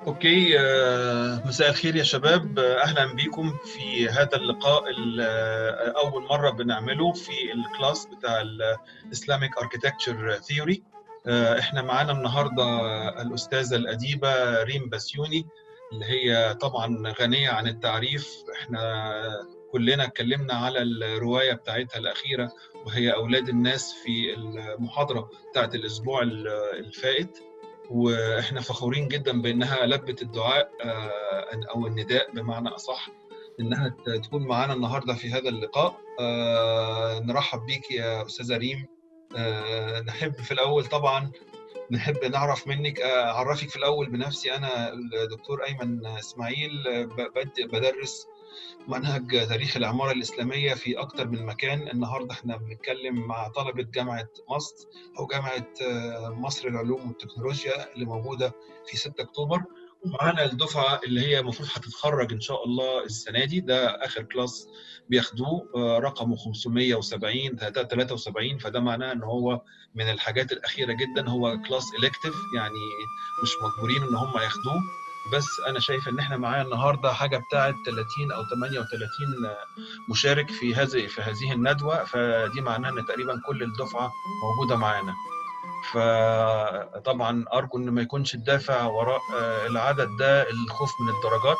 اوكي آه، مساء الخير يا شباب آه، اهلا بيكم في هذا اللقاء ال- آه، اول مره بنعمله في الكلاس بتاع الاسلاميك اركيتكتشر ثيوري احنا معانا النهارده الاستاذه الاديبه ريم بسيوني اللي هي طبعا غنيه عن التعريف احنا كلنا اتكلمنا على الروايه بتاعتها الاخيره وهي اولاد الناس في المحاضره بتاعت الاسبوع الفائت واحنا فخورين جدا بانها لبت الدعاء آه، او النداء بمعنى اصح انها تكون معانا النهارده في هذا اللقاء آه، نرحب بيك يا استاذه ريم آه، نحب في الاول طبعا نحب نعرف منك اعرفك في الاول بنفسي انا الدكتور ايمن اسماعيل ب- بدرس منهج تاريخ العمارة الإسلامية في أكتر من مكان النهاردة احنا بنتكلم مع طلبة جامعة مصر أو جامعة آه، مصر للعلوم والتكنولوجيا اللي موجودة في 6 أكتوبر ومعانا الدفعة اللي هي المفروض هتتخرج إن شاء الله السنة دي ده آخر كلاس بياخدوه آه، رقمه 570 73 فده معناه إن هو من الحاجات الأخيرة جدا هو كلاس إلكتيف يعني مش مجبورين إن هم ياخدوه بس انا شايف ان احنا معانا النهارده حاجه بتاعه 30 او 38 مشارك في هذه في هذه الندوه فدي معناها ان تقريبا كل الدفعه موجوده معانا فطبعا ارجو ان ما يكونش الدافع وراء آه، العدد ده الخوف من الدرجات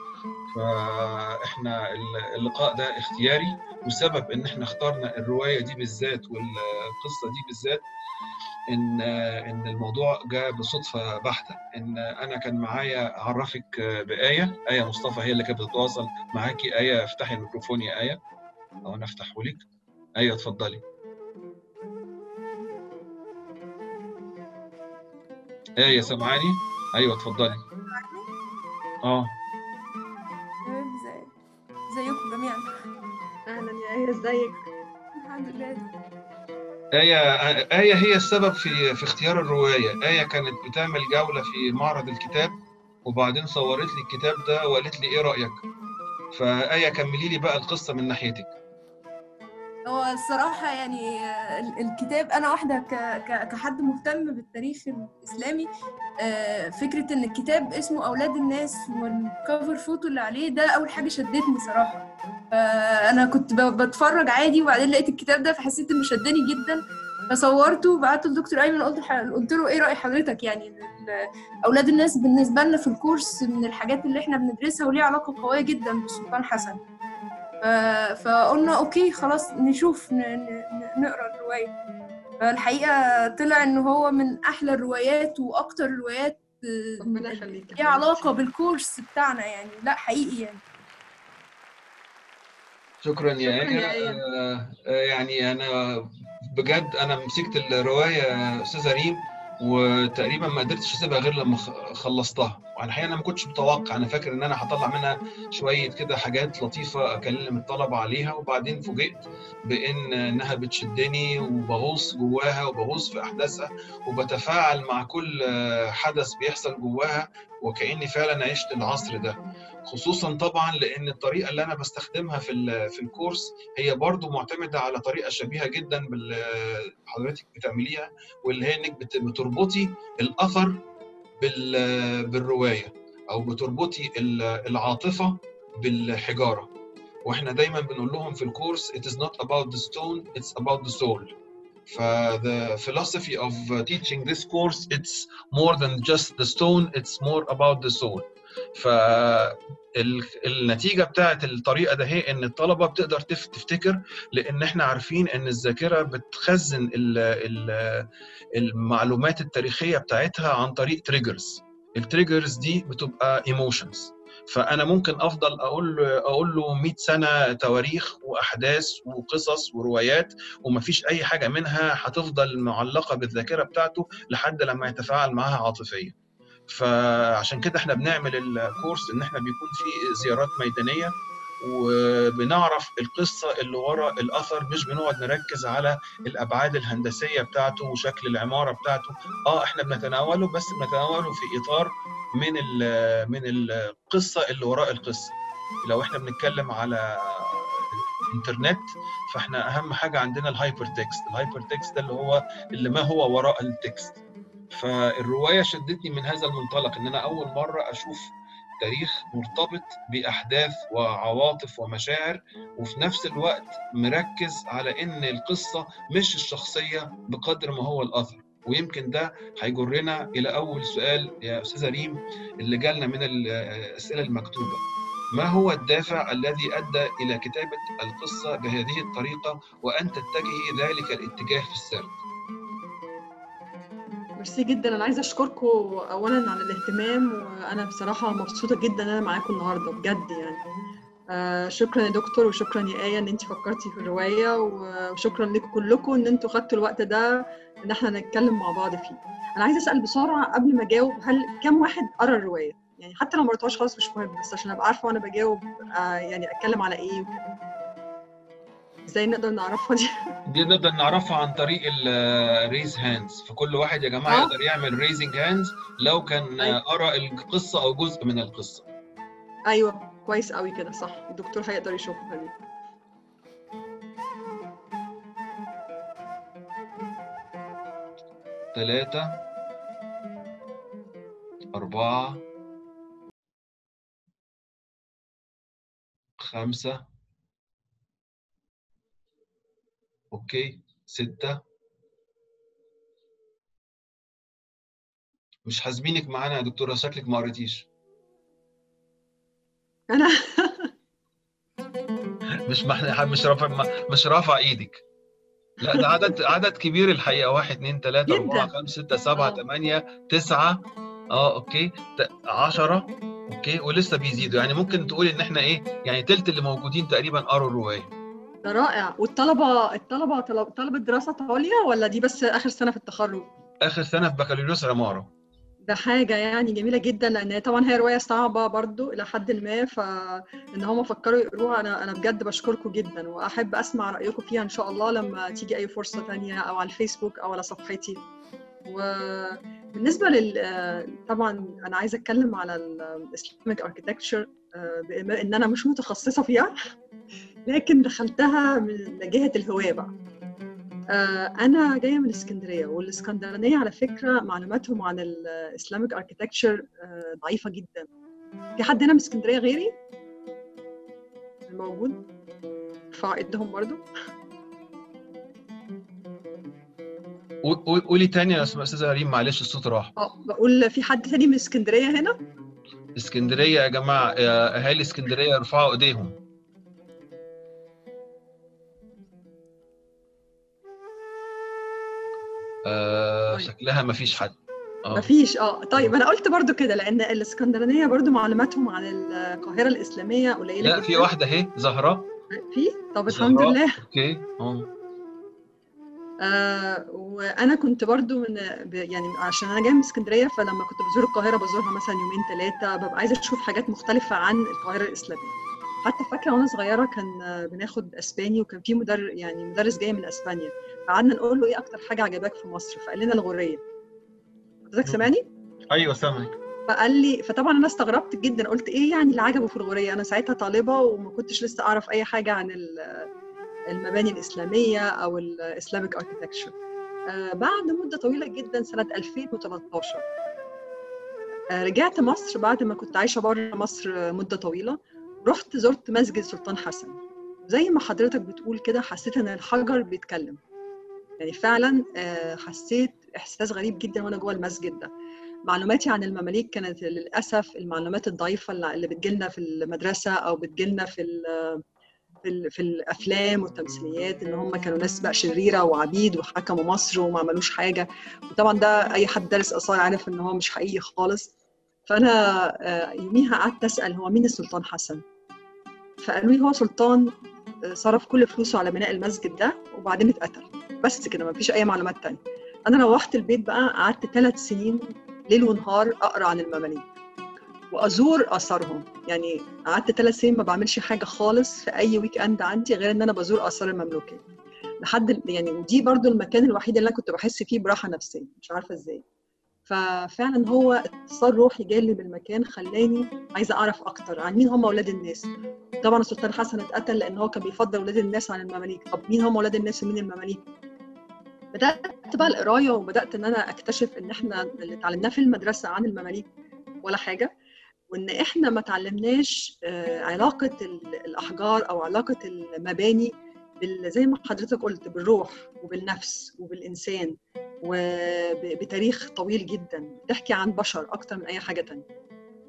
فاحنا اللقاء ده اختياري وسبب ان احنا اخترنا الروايه دي بالذات والقصه دي بالذات ان ان الموضوع جاء بصدفه بحته ان انا كان معايا اعرفك بايه ايه مصطفى هي اللي كانت بتتواصل معاكي ايه افتحي الميكروفون يا ايه او انا افتحه لك ايوه اتفضلي ايه سامعاني ايوه اتفضلي اه تمام ازاي ازيكم جميعا اهلا يا ايه ازيك الحمد لله آية آية هي السبب في في اختيار الرواية، آية كانت بتعمل جولة في معرض الكتاب وبعدين صورت لي الكتاب ده وقالت لي إيه رأيك؟ فآية كملي لي بقى القصة من ناحيتك. هو الصراحة يعني آه، ال- الكتاب أنا واحدة ك- ك- كحد مهتم بالتاريخ الإسلامي آه، فكرة إن الكتاب اسمه أولاد الناس والكفر فوتو اللي عليه ده أول حاجة شدتني صراحة فأنا كنت ب- بتفرج عادي وبعدين لقيت الكتاب ده فحسيت إنه شدني جدا فصورته وبعته للدكتور أيمن قلت ح- قلت له إيه رأي حضرتك يعني ال- أولاد الناس بالنسبة لنا في الكورس من الحاجات اللي إحنا بندرسها وليها علاقة قوية جدا بالسلطان حسن ف- فقلنا اوكي خلاص نشوف ن- ن- نقرا الروايه فالحقيقه طلع ان هو من احلى الروايات واكتر الروايات آه، ربنا يخليك يا ليها علاقه بالكورس بتاعنا يعني لا حقيقي يعني شكرا يا شكراً آية يا آية. آه، آه، يعني أنا بجد أنا مسكت الرواية يا أستاذة ريم وتقريبا ما قدرتش اسيبها غير لما خ- خلصتها وانا الحقيقه انا ما كنتش متوقع انا فاكر ان انا هطلع منها شويه كده حاجات لطيفه اكلم الطلبه عليها وبعدين فوجئت بان انها بتشدني وبغوص جواها وبغوص في احداثها وبتفاعل مع كل آه، حدث بيحصل جواها وكاني فعلا عشت العصر ده خصوصا طبعا لان الطريقه اللي انا بستخدمها في ال- في الكورس هي برضو معتمده على طريقه شبيهه جدا باللي حضرتك بتعمليها واللي هي انك بت- بتربطي الاثر بال- بالروايه او بتربطي ال- العاطفه بالحجاره واحنا دايما بنقول لهم في الكورس it is not about the stone it's about the soul ف the philosophy of teaching this course it's more than just the stone it's more about the soul فالنتيجه بتاعت الطريقه ده هي ان الطلبه بتقدر تف- تفتكر لان احنا عارفين ان الذاكره بتخزن ال ال المعلومات التاريخيه بتاعتها عن طريق تريجرز التريجرز دي بتبقى ايموشنز فانا ممكن افضل اقول اقول له 100 سنه تواريخ واحداث وقصص وروايات ومفيش اي حاجه منها هتفضل معلقه بالذاكره بتاعته لحد لما يتفاعل معاها عاطفيا فعشان كده احنا بنعمل الكورس ان احنا بيكون في زيارات ميدانيه وبنعرف القصه اللي ورا الاثر مش بنقعد نركز على الابعاد الهندسيه بتاعته وشكل العماره بتاعته اه احنا بنتناوله بس بنتناوله في اطار من ال من القصه اللي وراء القصه لو احنا بنتكلم على الانترنت فاحنا اهم حاجه عندنا الهايبر تكست الهايبر تكست ده اللي هو اللي ما هو وراء التكست فالروايه شدتني من هذا المنطلق ان انا اول مره اشوف تاريخ مرتبط باحداث وعواطف ومشاعر وفي نفس الوقت مركز على ان القصه مش الشخصيه بقدر ما هو الاثر ويمكن ده هيجرنا الى اول سؤال يا استاذه ريم اللي جالنا من الاسئله المكتوبه ما هو الدافع الذي ادى الى كتابه القصه بهذه الطريقه وان تتجهي ذلك الاتجاه في السرد ميرسي جدا انا عايزه اشكركم اولا على الاهتمام وانا بصراحه مبسوطه جدا ان انا معاكم النهارده بجد يعني آه شكرا يا دكتور وشكرا يا ايه ان انت فكرتي في الروايه وشكرا لكم كلكم ان انتوا خدتوا الوقت ده ان احنا نتكلم مع بعض فيه انا عايزه اسال بسرعه قبل ما اجاوب هل كم واحد قرا الروايه يعني حتى لو ما قريتهاش خلاص مش مهم بس عشان ابقى عارفه وانا بجاوب آه يعني اتكلم على ايه وكده ازاي نقدر نعرفها دي دي نقدر نعرفها عن طريق الريز هاندز فكل واحد يا جماعه آه. يقدر يعمل ريزنج هاندز لو كان أيوة. قرا القصه او جزء من القصه ايوه كويس قوي كده صح الدكتور هيقدر يشوفها دي ثلاثة أربعة خمسة أوكي ستة مش حاسبينك معانا يا دكتورة شكلك ما قريتيش انا مش مح... مش رافع ما- مش رافع ايدك لا ده عدد عدد كبير الحقيقة واحد اتنين تلاتة جدا. أربعة خمسة ستة سبعة آه. تمانية تسعة اه اوكي ت- عشرة اوكي ولسه بيزيدوا يعني ممكن تقول ان احنا ايه يعني تلت اللي موجودين تقريبا قروا الرواية ده رائع والطلبه الطلبه طلب- طلبه دراسه عليا ولا دي بس اخر سنه في التخرج اخر سنة في بكالوريوس عمارة ده حاجة يعني جميلة جدا لأن طبعا هي رواية صعبة برضو إلى حد ما فإن هم فكروا يقروها أنا أنا بجد بشكركم جدا وأحب أسمع رأيكم فيها إن شاء الله لما تيجي أي فرصة تانية أو على الفيسبوك أو على صفحتي وبالنسبة لل آه، طبعا أنا عايزة أتكلم على الإسلامك أركيتكتشر بما إن أنا مش متخصصة فيها لكن دخلتها من جهة الهواية بقى آه، أنا جاية من اسكندرية والاسكندرانية على فكرة معلوماتهم عن الإسلامك أركيتكتشر ضعيفة جدا في حد هنا من اسكندرية غيري؟ موجود؟ ارفعوا ايدهم برضو قول- قول- قولي تاني يا استاذة ريم معلش الصوت راح اه بقول في حد تاني من اسكندرية هنا؟ اسكندرية يا جماعة يا اهالي اسكندرية يرفعوا ايديهم آه طيب. شكلها ما فيش حد اه مفيش اه طيب انا قلت برضو كده لان الاسكندرانية برضو معلوماتهم عن القاهرة الإسلامية قليلة لا جدا في واحدة اهي زهرة في طب الحمد زهراء. لله اوكي اه آه وانا كنت برضو من ب- يعني عشان انا جايه من اسكندريه فلما كنت بزور القاهره بزورها مثلا يومين ثلاثه ببقى عايزه اشوف حاجات مختلفه عن القاهره الاسلاميه حتى فاكره وانا صغيره كان آه، بناخد اسباني وكان في مدرس يعني مدرس جاي من اسبانيا فقعدنا نقول له ايه اكتر حاجه عجباك في مصر فقال لنا الغوريه حضرتك مم. سامعني ايوه سامعك فقال لي فطبعا انا استغربت جدا قلت ايه يعني اللي عجبه في الغوريه انا ساعتها طالبه وما كنتش لسه اعرف اي حاجه عن ال- المباني الاسلاميه او الاسلامك اركيتكتشر بعد مده طويله جدا سنه 2013 آه، رجعت مصر بعد ما كنت عايشه بره مصر آه، مده طويله رحت زرت مسجد سلطان حسن زي ما حضرتك بتقول كده حسيت ان الحجر بيتكلم يعني فعلا آه، حسيت احساس غريب جدا وانا جوه المسجد ده معلوماتي عن المماليك كانت للاسف المعلومات الضعيفه اللي اللي بتجيلنا في المدرسه او بتجيلنا في ال- في, ال- في الافلام والتمثيليات ان هم كانوا ناس بقى شريره وعبيد وحكموا مصر وما عملوش حاجه وطبعا ده اي حد دارس اثار عارف ان هو مش حقيقي خالص فانا آه، يوميها قعدت اسال هو مين السلطان حسن فقالوا لي هو سلطان آه، صرف كل فلوسه على بناء المسجد ده وبعدين اتقتل بس كده ما فيش اي معلومات تانية انا روحت البيت بقى قعدت ثلاث سنين ليل ونهار اقرا عن المماليك وازور اثارهم يعني قعدت ثلاث سنين ما بعملش حاجه خالص في اي ويك اند عندي غير ان انا بزور اثار المملوكيه لحد ال- يعني ودي برضو المكان الوحيد اللي انا كنت بحس فيه براحه نفسيه مش عارفه ازاي ففعلا هو اتصال روحي جالي بالمكان خلاني عايزه اعرف اكتر عن مين هم اولاد الناس طبعا السلطان حسن اتقتل لان هو كان بيفضل اولاد الناس عن المماليك طب مين هم اولاد الناس ومين المماليك بدات بقى القرايه وبدات ان انا اكتشف ان احنا اللي اتعلمناه في المدرسه عن المماليك ولا حاجه وان احنا ما تعلمناش علاقه الاحجار او علاقه المباني زي ما حضرتك قلت بالروح وبالنفس وبالانسان وبتاريخ طويل جدا بتحكي عن بشر اكتر من اي حاجه تانية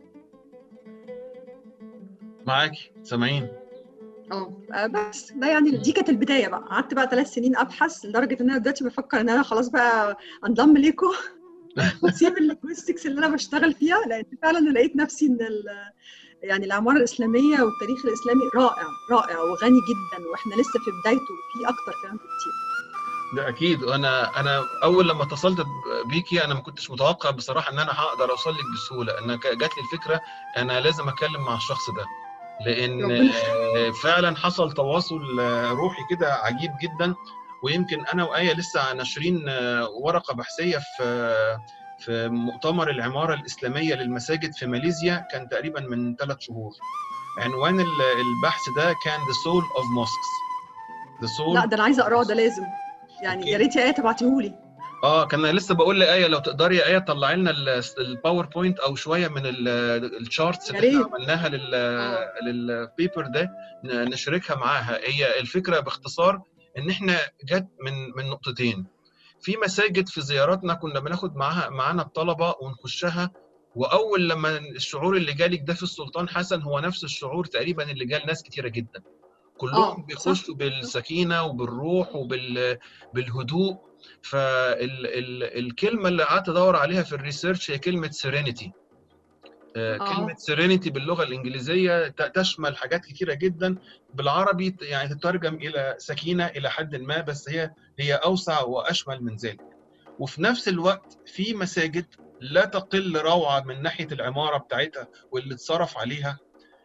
معاكي سامعين اه بس ده يعني دي كانت البدايه بقى قعدت بقى ثلاث سنين ابحث لدرجه ان انا دلوقتي بفكر ان انا خلاص بقى انضم ليكم واسيب اللينجويستكس اللي انا بشتغل فيها لان فعلا لقيت نفسي ان يعني العماره الاسلاميه والتاريخ الاسلامي رائع رائع وغني جدا واحنا لسه في بدايته وفي اكتر كمان كتير ده اكيد انا انا اول لما اتصلت بيكي انا ما كنتش متوقع بصراحه ان انا هقدر اوصل لك بسهوله انا جات لي الفكره انا لازم اتكلم مع الشخص ده لان فعلا حصل تواصل روحي كده عجيب جدا ويمكن انا وايه لسه ناشرين ورقه بحثيه في في مؤتمر العماره الاسلاميه للمساجد في ماليزيا كان تقريبا من ثلاث شهور عنوان البحث ده كان The Soul of Mosques The Soul لا ده انا عايزه اقراه ده لازم يعني يا ريت يا ايه تبعتيهولي اه كان لسه بقول لايه لو تقدري يا ايه تطلعي لنا الباوربوينت او شويه من الشارتس اللي احنا عملناها للبيبر ده نشاركها معاها هي الفكره باختصار ان احنا جت من من نقطتين في مساجد في زياراتنا كنا بناخد معاها معانا الطلبه ونخشها واول لما الشعور اللي جالك ده في السلطان حسن هو نفس الشعور تقريبا اللي جال ناس كتيره جدا كلهم بيخشوا بالسكينه وبالروح وبالهدوء فالكلمه اللي قعدت ادور عليها في الريسيرش هي كلمه سيرينيتي كلمة سيرينيتي باللغة الإنجليزية تشمل حاجات كتيرة جدا بالعربي يعني تترجم إلى سكينة إلى حد ما بس هي هي أوسع وأشمل من ذلك وفي نفس الوقت في مساجد لا تقل روعة من ناحية العمارة بتاعتها واللي اتصرف عليها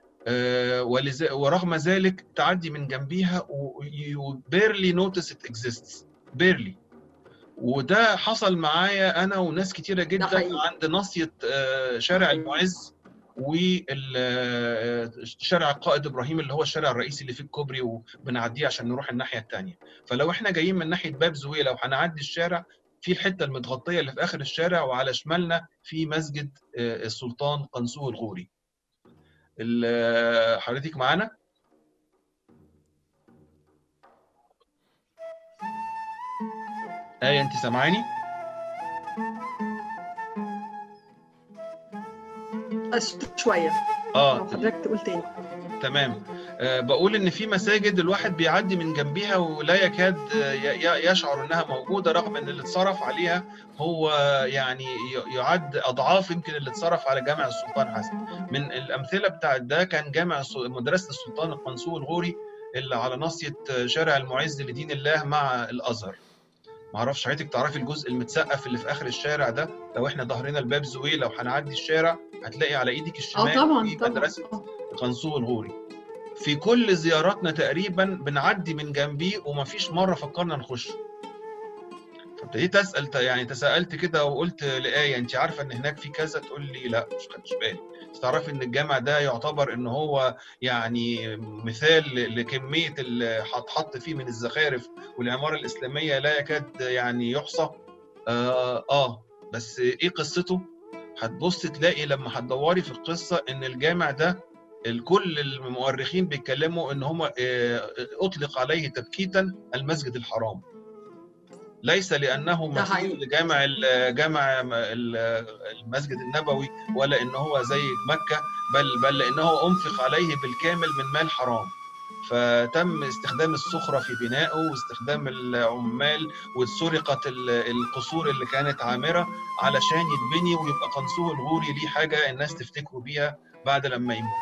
ورغم ذلك تعدي من جنبيها و barely notice it exists barely وده حصل معايا انا وناس كتيره جدا عند ناصيه شارع المعز وشارع القائد ابراهيم اللي هو الشارع الرئيسي اللي فيه الكوبري وبنعديه عشان نروح الناحيه الثانيه فلو احنا جايين من ناحيه باب زويله وهنعدي الشارع في الحته المتغطيه اللي في اخر الشارع وعلى شمالنا في مسجد السلطان قنصوه الغوري حضرتك معانا آية أنت سامعاني؟ شوية اه لو حضرتك تقول تاني تمام أه بقول ان في مساجد الواحد بيعدي من جنبيها ولا يكاد يشعر انها موجوده رغم ان اللي اتصرف عليها هو يعني يعد اضعاف يمكن اللي اتصرف على جامع السلطان حسن من الامثله بتاعت ده كان جامع مدرسه السلطان القنصوه الغوري اللي على ناصيه شارع المعز لدين الله مع الازهر ما اعرفش حضرتك تعرفي الجزء المتسقف اللي في اخر الشارع ده لو احنا ظهرنا الباب زويل لو هنعدي الشارع هتلاقي على ايدك الشمال اه طبعا في طبعا مدرسه قنصوه الغوري في كل زياراتنا تقريبا بنعدي من جنبيه ومفيش مره فكرنا نخش فابتديت اسال يعني تساءلت كده وقلت لايه انت عارفه ان هناك في كذا تقول لي لا مش خدتش بالي تعرفي ان الجامع ده يعتبر ان هو يعني مثال لكميه اللي هتحط فيه من الزخارف والعماره الاسلاميه لا يكاد يعني يحصى آه, اه بس ايه قصته هتبص تلاقي لما هتدوري في القصه ان الجامع ده الكل المؤرخين بيتكلموا ان هم اطلق عليه تبكيتا المسجد الحرام ليس لانه مثيل لجامع جامع المسجد النبوي ولا ان هو زي مكه بل بل لانه انفق عليه بالكامل من مال حرام فتم استخدام الصخره في بنائه واستخدام العمال وسرقت القصور اللي كانت عامره علشان يتبني ويبقى قنصوه الغوري ليه حاجه الناس تفتكروا بيها بعد لما يموت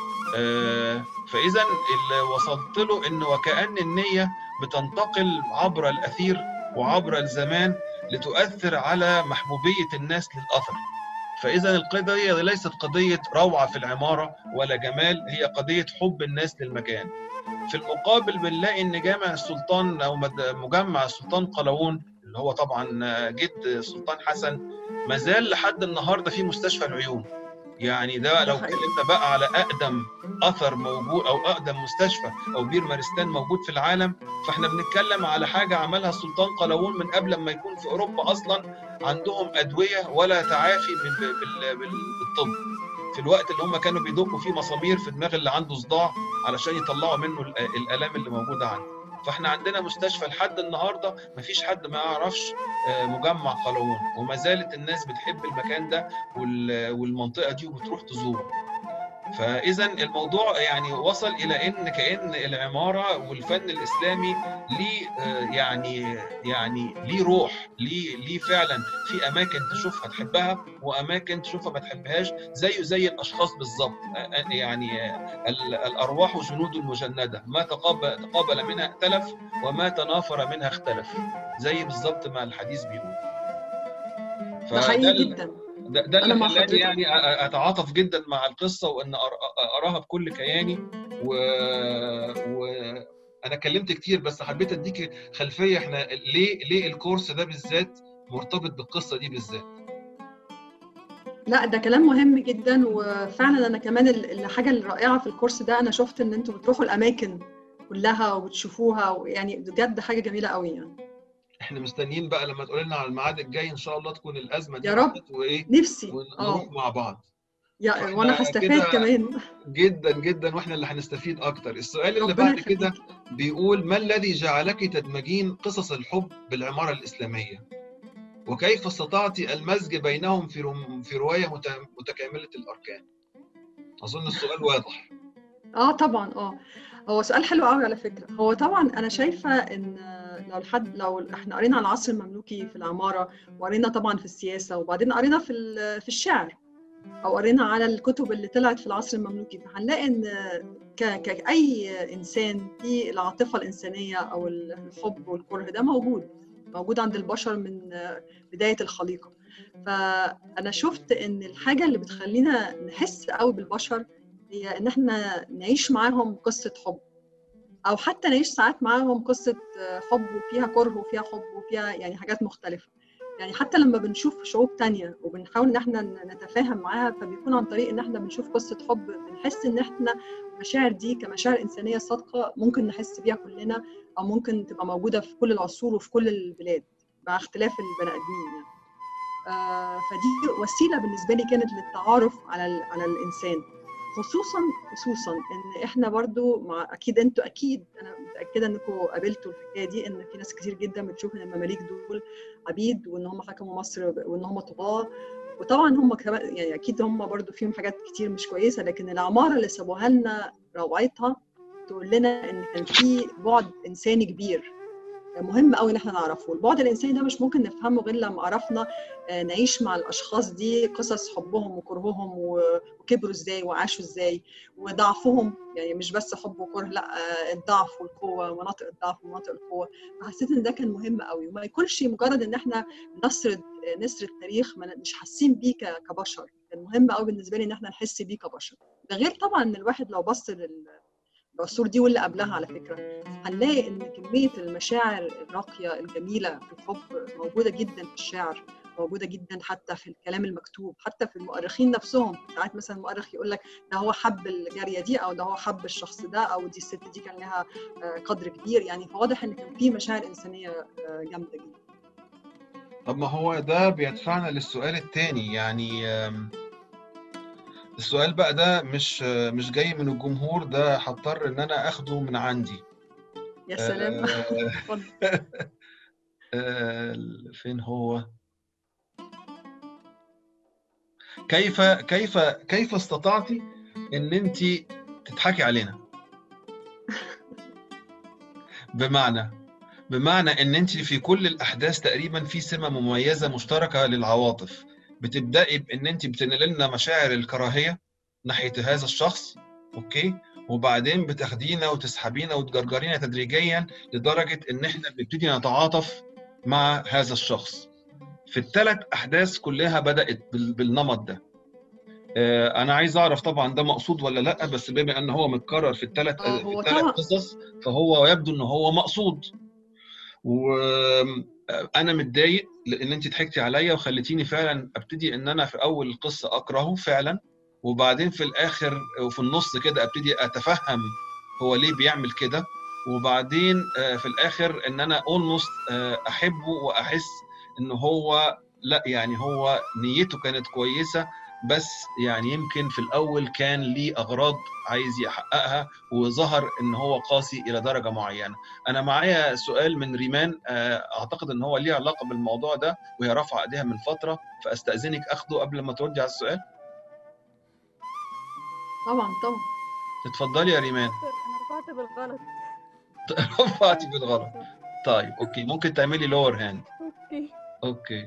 فاذا اللي وصلت له انه وكان النيه بتنتقل عبر الاثير وعبر الزمان لتؤثر على محبوبيه الناس للاثر فاذا القضيه ليست قضيه روعه في العماره ولا جمال هي قضيه حب الناس للمكان في المقابل بنلاقي ان جامع السلطان او مجمع السلطان قلاوون اللي هو طبعا جد السلطان حسن ما زال لحد النهارده في مستشفى العيون يعني ده لو اتكلمنا بقى على اقدم اثر موجود او اقدم مستشفى او بير مارستان موجود في العالم فاحنا بنتكلم على حاجه عملها السلطان قلاوون من قبل ما يكون في اوروبا اصلا عندهم ادويه ولا تعافي من بالطب في الوقت اللي هم كانوا بيدقوا فيه مسامير في دماغ اللي عنده صداع علشان يطلعوا منه الالام اللي موجوده عنده فاحنا عندنا مستشفى لحد النهارده ما فيش حد ما يعرفش مجمع قلاوون وما زالت الناس بتحب المكان ده والمنطقه دي وبتروح تزوره فاذا الموضوع يعني وصل الى ان كان العماره والفن الاسلامي ليه يعني يعني ليه روح ليه ليه فعلا في اماكن تشوفها تحبها واماكن تشوفها ما تحبهاش زيه زي الاشخاص بالظبط يعني الارواح جنود مجنده ما تقابل تقابل منها ائتلف وما تنافر منها اختلف زي بالظبط ما الحديث بيقول ده حقيقي جدا ده, ده اللي خلاني يعني اتعاطف جدا مع القصه وان اراها بكل كياني و... و... انا اتكلمت كتير بس حبيت اديك خلفيه احنا ليه ليه الكورس ده بالذات مرتبط بالقصه دي بالذات لا ده كلام مهم جدا وفعلا انا كمان الحاجه الرائعه في الكورس ده انا شفت ان انتوا بتروحوا الاماكن كلها وبتشوفوها يعني بجد حاجه جميله قوي يعني احنا مستنيين بقى لما تقول لنا على الميعاد الجاي ان شاء الله تكون الازمه دي يا رب وايه نفسي ونروح مع بعض يا وانا هستفاد كمان جدا جدا واحنا اللي هنستفيد اكتر السؤال اللي بعد كده بيقول ما الذي جعلك تدمجين قصص الحب بالعماره الاسلاميه وكيف استطعت المزج بينهم في رم... في روايه مت... متكامله الاركان اظن السؤال واضح اه طبعا اه هو سؤال حلو قوي على فكره هو طبعا انا شايفه ان لو الحد لو احنا قرينا عن العصر المملوكي في العماره وقرينا طبعا في السياسه وبعدين قرينا في في الشعر او قرينا على الكتب اللي طلعت في العصر المملوكي فهنلاقي ان ك... كاي انسان في العاطفه الانسانيه او الحب والكره ده موجود موجود عند البشر من بدايه الخليقه فانا شفت ان الحاجه اللي بتخلينا نحس قوي بالبشر هي ان احنا نعيش معاهم قصه حب او حتى نعيش ساعات معاهم قصه حب وفيها كره وفيها حب وفيها يعني حاجات مختلفه يعني حتى لما بنشوف شعوب تانية وبنحاول ان احنا نتفاهم معاها فبيكون عن طريق ان احنا بنشوف قصه حب بنحس ان احنا المشاعر دي كمشاعر انسانيه صادقه ممكن نحس بيها كلنا او ممكن تبقى موجوده في كل العصور وفي كل البلاد مع اختلاف البني ادمين يعني. آه فدي وسيله بالنسبه لي كانت للتعارف على على الانسان خصوصا خصوصا ان احنا برضو مع اكيد انتوا اكيد انا متاكده انكم قابلتوا الحكايه دي ان في ناس كتير جدا بتشوف ان المماليك دول عبيد وان هم حكموا مصر وان هم طغاه وطبعا هم كمان يعني اكيد هم برضو فيهم حاجات كتير مش كويسه لكن العماره اللي سابوها لنا روعتها تقول لنا ان كان في بعد انساني كبير مهم قوي ان احنا نعرفه البعد الانساني ده مش ممكن نفهمه غير لما عرفنا نعيش مع الاشخاص دي قصص حبهم وكرههم وكبروا ازاي وعاشوا ازاي وضعفهم يعني مش بس حب وكره لا الضعف والقوه مناطق الضعف ومناطق القوه فحسيت ان ده كان مهم قوي وما يكونش مجرد ان احنا نسرد نسرد تاريخ مش حاسين بيه كبشر كان مهم قوي بالنسبه لي ان احنا نحس بيه كبشر ده غير طبعا ان الواحد لو بص لل العصور دي واللي قبلها على فكره هنلاقي ان كميه المشاعر الراقيه الجميله في الحب موجوده جدا في الشعر موجوده جدا حتى في الكلام المكتوب حتى في المؤرخين نفسهم ساعات مثلا المؤرخ يقول لك ده هو حب الجاريه دي او ده هو حب الشخص ده او دي الست دي كان لها قدر كبير يعني فواضح ان كان في مشاعر انسانيه جامده جدا طب ما هو ده بيدفعنا للسؤال الثاني يعني السؤال بقى ده مش مش جاي من الجمهور ده هضطر ان انا اخده من عندي يا سلام آه فين هو كيف كيف كيف استطعتي ان انت تضحكي علينا بمعنى بمعنى ان انت في كل الاحداث تقريبا في سمه مميزه مشتركه للعواطف بتبداي بان انت بتنقلي لنا مشاعر الكراهيه ناحيه هذا الشخص اوكي وبعدين بتاخدينا وتسحبينا وتجرجرينا تدريجيا لدرجه ان احنا بنبتدي نتعاطف مع هذا الشخص في الثلاث احداث كلها بدات بالنمط ده انا عايز اعرف طبعا ده مقصود ولا لا بس بما ان هو متكرر في الثلاث في الثلاث قصص فهو يبدو ان هو مقصود وانا متضايق لان انت ضحكتي عليا وخليتيني فعلا ابتدي ان انا في اول القصه اكرهه فعلا وبعدين في الاخر وفي النص كده ابتدي اتفهم هو ليه بيعمل كده وبعدين آه، في الاخر ان انا اولموست احبه واحس ان هو لا يعني هو نيته كانت كويسه بس يعني يمكن في الاول كان ليه اغراض عايز يحققها وظهر ان هو قاسي الى درجه معينه. انا معايا سؤال من ريمان آه، اعتقد ان هو ليه علاقه بالموضوع ده وهي رافعه ايديها من فتره فاستاذنك اخده قبل ما تردي على السؤال. طبعا طبعا اتفضلي يا ريمان. انا رفعت بالغلط رفعتي بالغلط. طيب اوكي ممكن تعملي لور هاند. اوكي اوكي.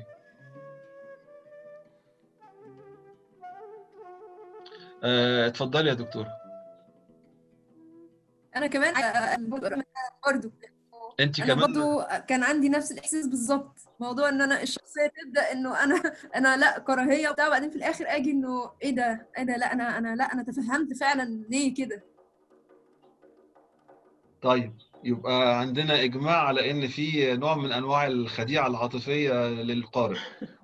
آه، اتفضلي يا دكتوره. انا كمان برضه انت انا كمان برضو كان عندي نفس الاحساس بالظبط موضوع ان انا الشخصيه تبدا انه انا انا لا كراهيه وبتاع بعدين في الاخر اجي انه ايه ده ايه ده لا انا انا لا انا تفهمت فعلا ليه كده طيب يبقى عندنا إجماع على إن في نوع من أنواع الخديعة العاطفية للقارئ.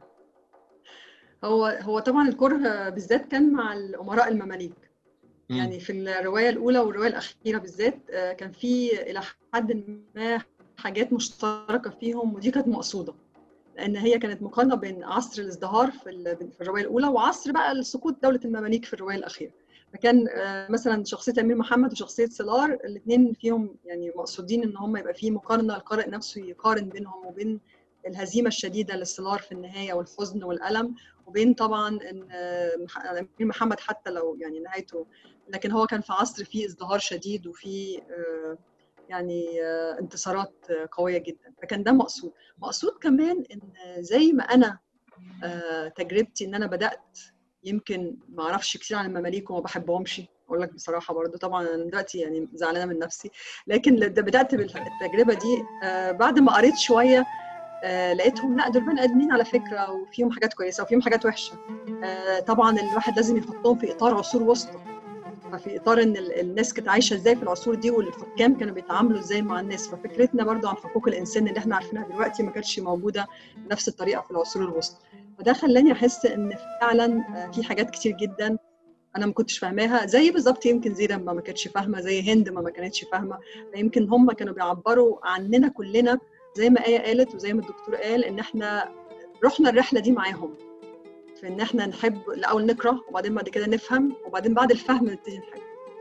هو هو طبعا الكره بالذات كان مع الامراء المماليك مم. يعني في الروايه الاولى والروايه الاخيره بالذات آه، كان في الى حد ما حاجات مشتركه فيهم ودي كانت مقصوده لان هي كانت مقارنه بين عصر الازدهار في ال- في الروايه الاولى وعصر بقى سقوط دوله المماليك في الروايه الاخيره فكان آه، مثلا شخصيه امير محمد وشخصيه سيلار الاثنين فيهم يعني مقصودين ان هم يبقى في مقارنه القارئ نفسه يقارن بينهم وبين الهزيمه الشديده للسيلار في النهايه والحزن والالم وبين طبعا ان آه، مح- امير محمد حتى لو يعني نهايته لكن هو كان في عصر فيه ازدهار شديد وفيه آه، يعني آه، انتصارات آه، قويه جدا فكان ده مقصود مقصود كمان ان زي ما انا آه، تجربتي ان انا بدات يمكن ما اعرفش كتير عن المماليك وما بحبهمش اقول لك بصراحه برضو طبعا انا دلوقتي يعني زعلانه من نفسي لكن ده بدات بالتجربه دي آه، بعد ما قريت شويه آه، لقيتهم لا دول بني ادمين على فكره وفيهم حاجات كويسه وفيهم حاجات وحشه آه، طبعا الواحد لازم يحطهم في اطار عصور وسطى ففي اطار ان ال- الناس كانت عايشه ازاي في العصور دي والحكام كانوا بيتعاملوا ازاي مع الناس ففكرتنا برضو عن حقوق الانسان اللي احنا عارفينها دلوقتي ما كانتش موجوده بنفس الطريقه في العصور الوسطى فده خلاني احس ان فعلا آه، في حاجات كتير جدا انا ما كنتش فاهماها زي بالظبط يمكن زينب ما ما كانتش فاهمه زي هند ما ما كانتش فاهمه فيمكن هم كانوا بيعبروا عننا كلنا زي ما ايه قالت وزي ما الدكتور قال ان احنا رحنا الرحله دي معاهم في ان احنا نحب الاول نكره وبعدين بعد كده نفهم وبعدين بعد الفهم نبتدي نحب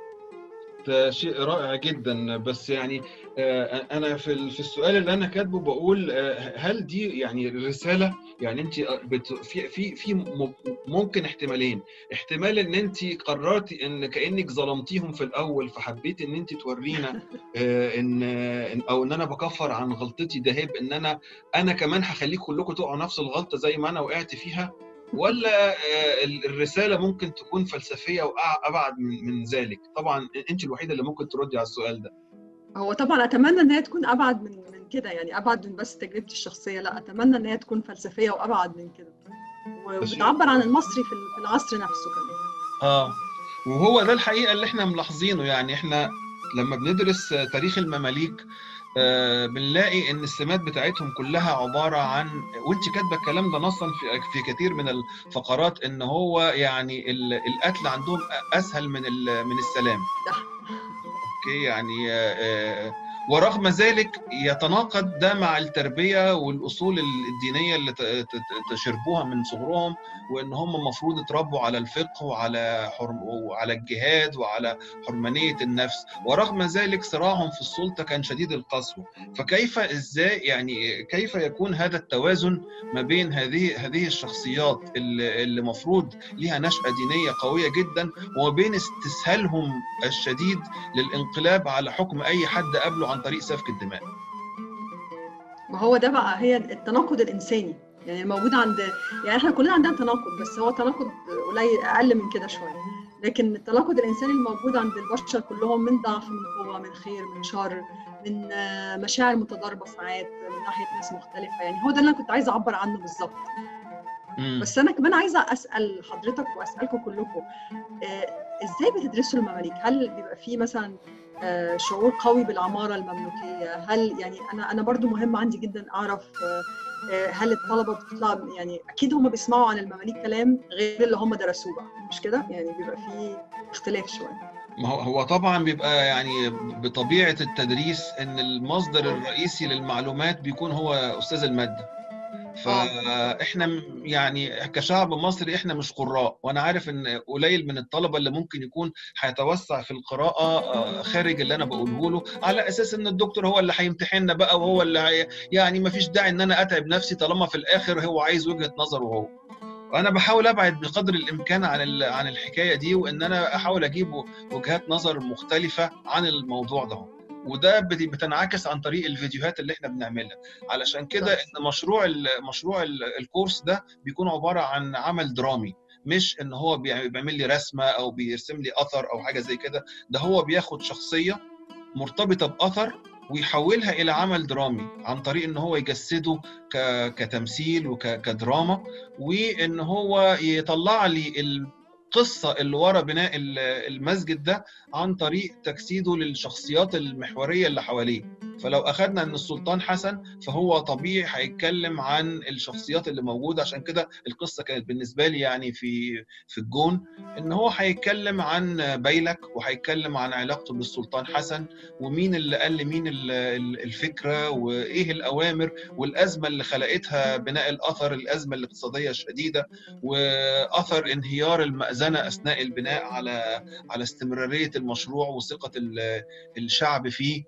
ده شيء رائع جدا بس يعني آه، انا في ال- في السؤال اللي انا كاتبه بقول آه، هل دي يعني رساله يعني انت بت في في في م- ممكن احتمالين احتمال ان انت قررتي ان كانك ظلمتيهم في الاول فحبيتي ان انت تورينا آه، ان إن- او ان انا بكفر عن غلطتي ده هيب ان انا انا كمان هخليكم كلكم تقعوا نفس الغلطه زي ما انا وقعت فيها ولا آه، ال- الرساله ممكن تكون فلسفيه وابعد من من ذلك طبعا انت الوحيده اللي ممكن تردي على السؤال ده هو طبعا اتمنى ان هي تكون ابعد من من كده يعني ابعد من بس تجربتي الشخصيه لا اتمنى ان هي تكون فلسفيه وابعد من كده وبتعبر عن المصري في ال- في العصر نفسه كمان اه وهو ده الحقيقه اللي احنا ملاحظينه يعني احنا لما بندرس آه، تاريخ المماليك آه، بنلاقي ان السمات بتاعتهم كلها عباره عن وانت كاتبه الكلام ده نصا في في كثير من الفقرات ان هو يعني ال- القتل عندهم اسهل من ال- من السلام ده اوكي يعني آه، آه، ورغم ذلك يتناقض ده مع التربيه والاصول الدينيه اللي ت- ت- تشربوها من صغرهم وان هم المفروض يتربوا على الفقه وعلى حرم وعلى الجهاد وعلى حرمانيه النفس ورغم ذلك صراعهم في السلطه كان شديد القسوه فكيف ازاي يعني كيف يكون هذا التوازن ما بين هذه هذه الشخصيات اللي اللي مفروض ليها نشأة دينية قوية جدا وبين استسهالهم الشديد للانقلاب على حكم أي حد قبله عن طريق سفك الدماء ما هو ده بقى هي التناقض الانساني يعني الموجود عند يعني احنا كلنا عندنا تناقض بس هو تناقض قليل اقل من كده شويه لكن التناقض الانساني الموجود عند البشر كلهم من ضعف من قوه من خير من شر من آه، مشاعر متضاربه ساعات من ناحيه ناس مختلفه يعني هو ده اللي انا كنت عايزه اعبر عنه بالظبط مم. بس انا كمان عايزه اسال حضرتك واسالكم كلكم آه، ازاي بتدرسوا المماليك هل بيبقى في مثلا آه، شعور قوي بالعماره المملوكيه هل يعني انا انا برضو مهم عندي جدا اعرف آه، آه، هل الطلبه بتطلع يعني اكيد هم بيسمعوا عن المماليك كلام غير اللي هم درسوه بقى مش كده يعني بيبقى في اختلاف شويه ما هو هو طبعا بيبقى يعني بطبيعه التدريس ان المصدر الرئيسي للمعلومات بيكون هو استاذ الماده فاحنا م- يعني كشعب مصري احنا مش قراء وانا عارف ان قليل من الطلبه اللي ممكن يكون هيتوسع في القراءه آه، خارج اللي انا بقوله له على اساس ان الدكتور هو اللي هيمتحننا بقى وهو اللي هي يعني ما فيش داعي ان انا اتعب نفسي طالما في الاخر هو عايز وجهه نظره هو وانا بحاول ابعد بقدر الامكان عن ال- عن الحكايه دي وان انا احاول اجيب وجهات نظر مختلفه عن الموضوع ده وده بت- بتنعكس عن طريق الفيديوهات اللي احنا بنعملها علشان كده بالظبط. ان مشروع ال- مشروع ال- الكورس ده بيكون عباره عن عمل درامي مش ان هو بيع- بيعمل لي رسمه او بيرسم لي اثر او حاجه زي كده ده هو بياخد شخصيه مرتبطه باثر ويحولها الى عمل درامي عن طريق ان هو يجسده ك- كتمثيل وكدراما وان هو يطلع لي القصه اللي ورا بناء ال- المسجد ده عن طريق تجسيده للشخصيات المحوريه اللي حواليه فلو اخذنا ان السلطان حسن فهو طبيعي هيتكلم عن الشخصيات اللي موجوده عشان كده القصه كانت بالنسبه لي يعني في في الجون ان هو هيتكلم عن بيلك وهيتكلم عن علاقته بالسلطان حسن ومين اللي قال لمين ال- ال- الفكره وايه الاوامر والازمه اللي خلقتها بناء الاثر الازمه الاقتصاديه الشديده واثر انهيار المأذنه اثناء البناء على على استمراريه المشروع وثقه ال- الشعب فيه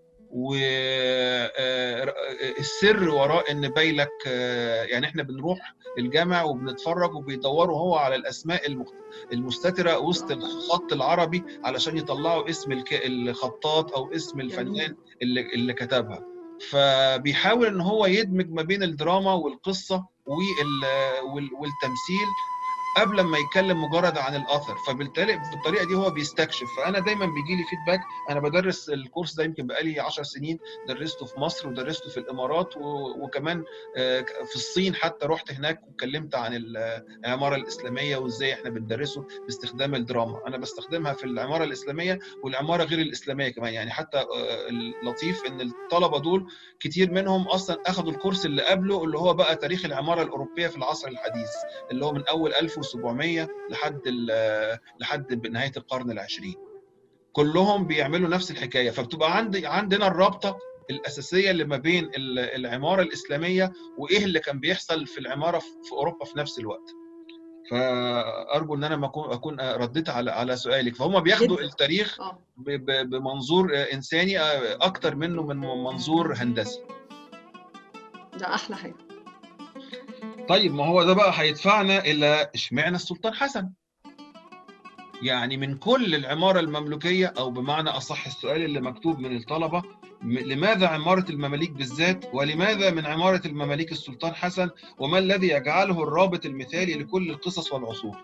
والسر وراء ان بيلك آه، يعني احنا بنروح الجامع وبنتفرج وبيدوروا هو على الاسماء المخت- المستتره وسط الخط العربي علشان يطلعوا اسم الك- الخطاط او اسم الفنان اللي, اللي كتبها فبيحاول ان هو يدمج ما بين الدراما والقصه وال- وال- والتمثيل قبل ما يتكلم مجرد عن الاثر فبالتالي بالطريقه دي هو بيستكشف فانا دايما بيجي لي فيدباك انا بدرس الكورس ده يمكن بقالي 10 سنين درسته في مصر ودرسته في الامارات و- وكمان آه، في الصين حتى رحت هناك واتكلمت عن ال- العماره الاسلاميه وازاي احنا بندرسه باستخدام الدراما انا بستخدمها في العماره الاسلاميه والعماره غير الاسلاميه كمان يعني حتى آه، اللطيف ان الطلبه دول كتير منهم اصلا اخذوا الكورس اللي قبله اللي هو بقى تاريخ العماره الاوروبيه في العصر الحديث اللي هو من اول 1700 لحد ال- لحد نهايه القرن العشرين كلهم بيعملوا نفس الحكايه فبتبقى عندي عندنا الرابطه الاساسيه اللي ما بين ال- العماره الاسلاميه وايه اللي كان بيحصل في العماره في في اوروبا في نفس الوقت فارجو ان انا ما اكون اكون رديت على على سؤالك فهم بياخدوا جداً. التاريخ اه ب- ب- بمنظور انساني اكتر منه من منظور هندسي ده احلى حاجه طيب ما هو ده بقى هيدفعنا الى اشمعنى السلطان حسن يعني من كل العمارة المملوكية أو بمعنى أصح السؤال اللي مكتوب من الطلبة م- لماذا عمارة المماليك بالذات ولماذا من عمارة المماليك السلطان حسن وما الذي يجعله الرابط المثالي لكل القصص والعصور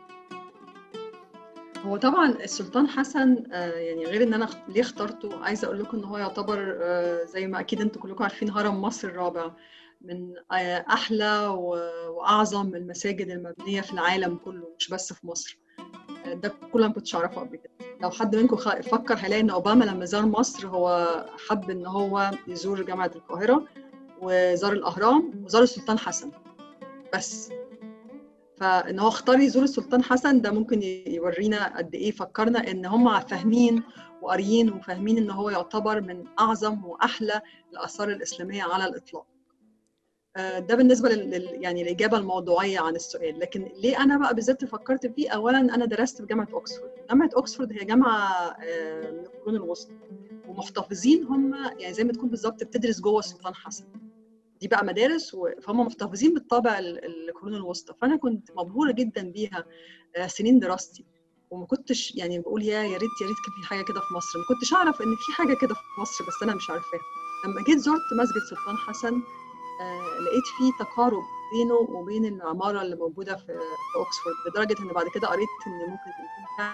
هو طبعا السلطان حسن آه، يعني غير ان انا اخت- ليه اخترته عايزه اقول لكم ان هو يعتبر آه، زي ما اكيد انتوا كلكم عارفين هرم مصر الرابع من آه، احلى و- واعظم المساجد المبنيه في العالم كله مش بس في مصر آه، ده كله ما كنتش اعرفه قبل كده لو حد منكم خ- فكر هيلاقي ان اوباما لما زار مصر هو حب ان هو يزور جامعه القاهره وزار الاهرام وزار السلطان حسن بس فان هو اختار يزور السلطان حسن ده ممكن ي- يورينا قد ايه فكرنا ان هم فاهمين وقاريين وفاهمين ان هو يعتبر من اعظم واحلى الاثار الاسلاميه على الاطلاق آه، ده بالنسبه لل لل- يعني الاجابه الموضوعيه عن السؤال لكن ليه انا بقى بالذات فكرت فيه اولا انا درست في جامعه اوكسفورد جامعه اوكسفورد هي جامعه آه، من القرون الوسطى ومحتفظين هم يعني زي ما تكون بالظبط بتدرس جوه السلطان حسن دي بقى مدارس و- فهم محتفظين بالطابع ال- القرون الوسطى فانا كنت مبهوره جدا بيها آه، سنين دراستي وما كنتش يعني بقول يا يا ريت يا ريت كان في حاجه كده في مصر ما كنتش اعرف ان في حاجه كده في مصر بس انا مش عارفاها لما جيت زرت مسجد سلطان حسن آه، لقيت فيه تقارب بينه وبين العماره اللي موجوده في في اوكسفورد لدرجه ان بعد كده قريت ان ممكن يكون فعلاً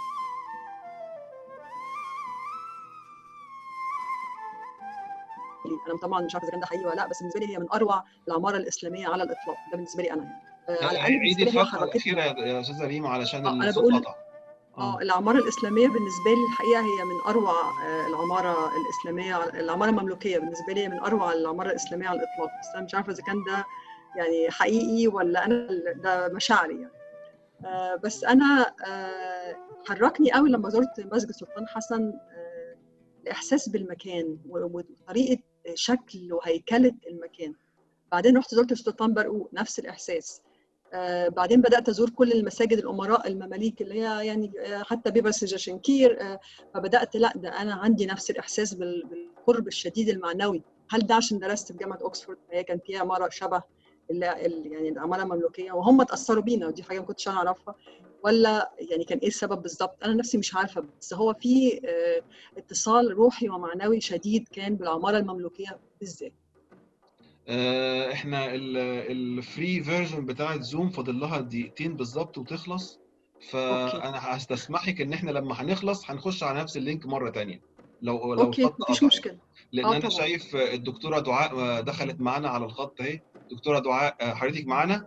انا طبعا مش عارفه اذا كان ده حقيقي ولا لا بس بالنسبه لي هي من اروع العماره الاسلاميه على الاطلاق ده بالنسبه لي انا يعني آه، على الاقل عيدي بالنسبه لي هي الفقرة حركتني الأخيرة يا أستاذة ريم علشان آه، أنا الصوت بقول- قطع اه العمارة الإسلامية بالنسبة لي الحقيقة هي من أروع آه، العمارة الإسلامية العمارة المملوكية بالنسبة لي هي من أروع العمارة الإسلامية على الإطلاق بس أنا مش عارفة إذا كان ده يعني حقيقي ولا أنا ده مشاعري يعني آه، بس أنا آه، حركني قوي لما زرت مسجد سلطان حسن آه، الإحساس بالمكان و- وطريقة شكل وهيكلة المكان بعدين رحت زرت سلطان برقوق نفس الإحساس آه، بعدين بدات ازور كل المساجد الامراء المماليك اللي هي يعني آه، حتى بيبرس جاشنكير آه، فبدات لا ده انا عندي نفس الاحساس بال- بالقرب الشديد المعنوي هل ده عشان درست في جامعه اوكسفورد هي كان فيها عماره شبه ال- ال- يعني العماره المملوكيه وهم اتاثروا بينا ودي حاجه ما كنتش انا اعرفها ولا يعني كان ايه السبب بالظبط انا نفسي مش عارفه بس هو في آه، اتصال روحي ومعنوي شديد كان بالعماره المملوكيه بالذات آه، احنا الفري فيرجن بتاعت زوم فاضل لها دقيقتين بالظبط وتخلص فانا هستسمحك ان احنا لما هنخلص هنخش على نفس اللينك مره تانية لو لو اوكي الخط مفيش قطع مشكله لان آه انا طبعاً. شايف الدكتوره دعاء دخلت معانا على الخط اهي دكتوره دعاء حضرتك معانا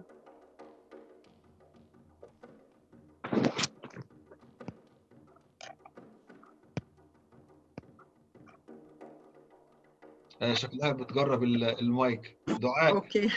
آه، شكلها بتجرب ال- المايك دعاء اوكي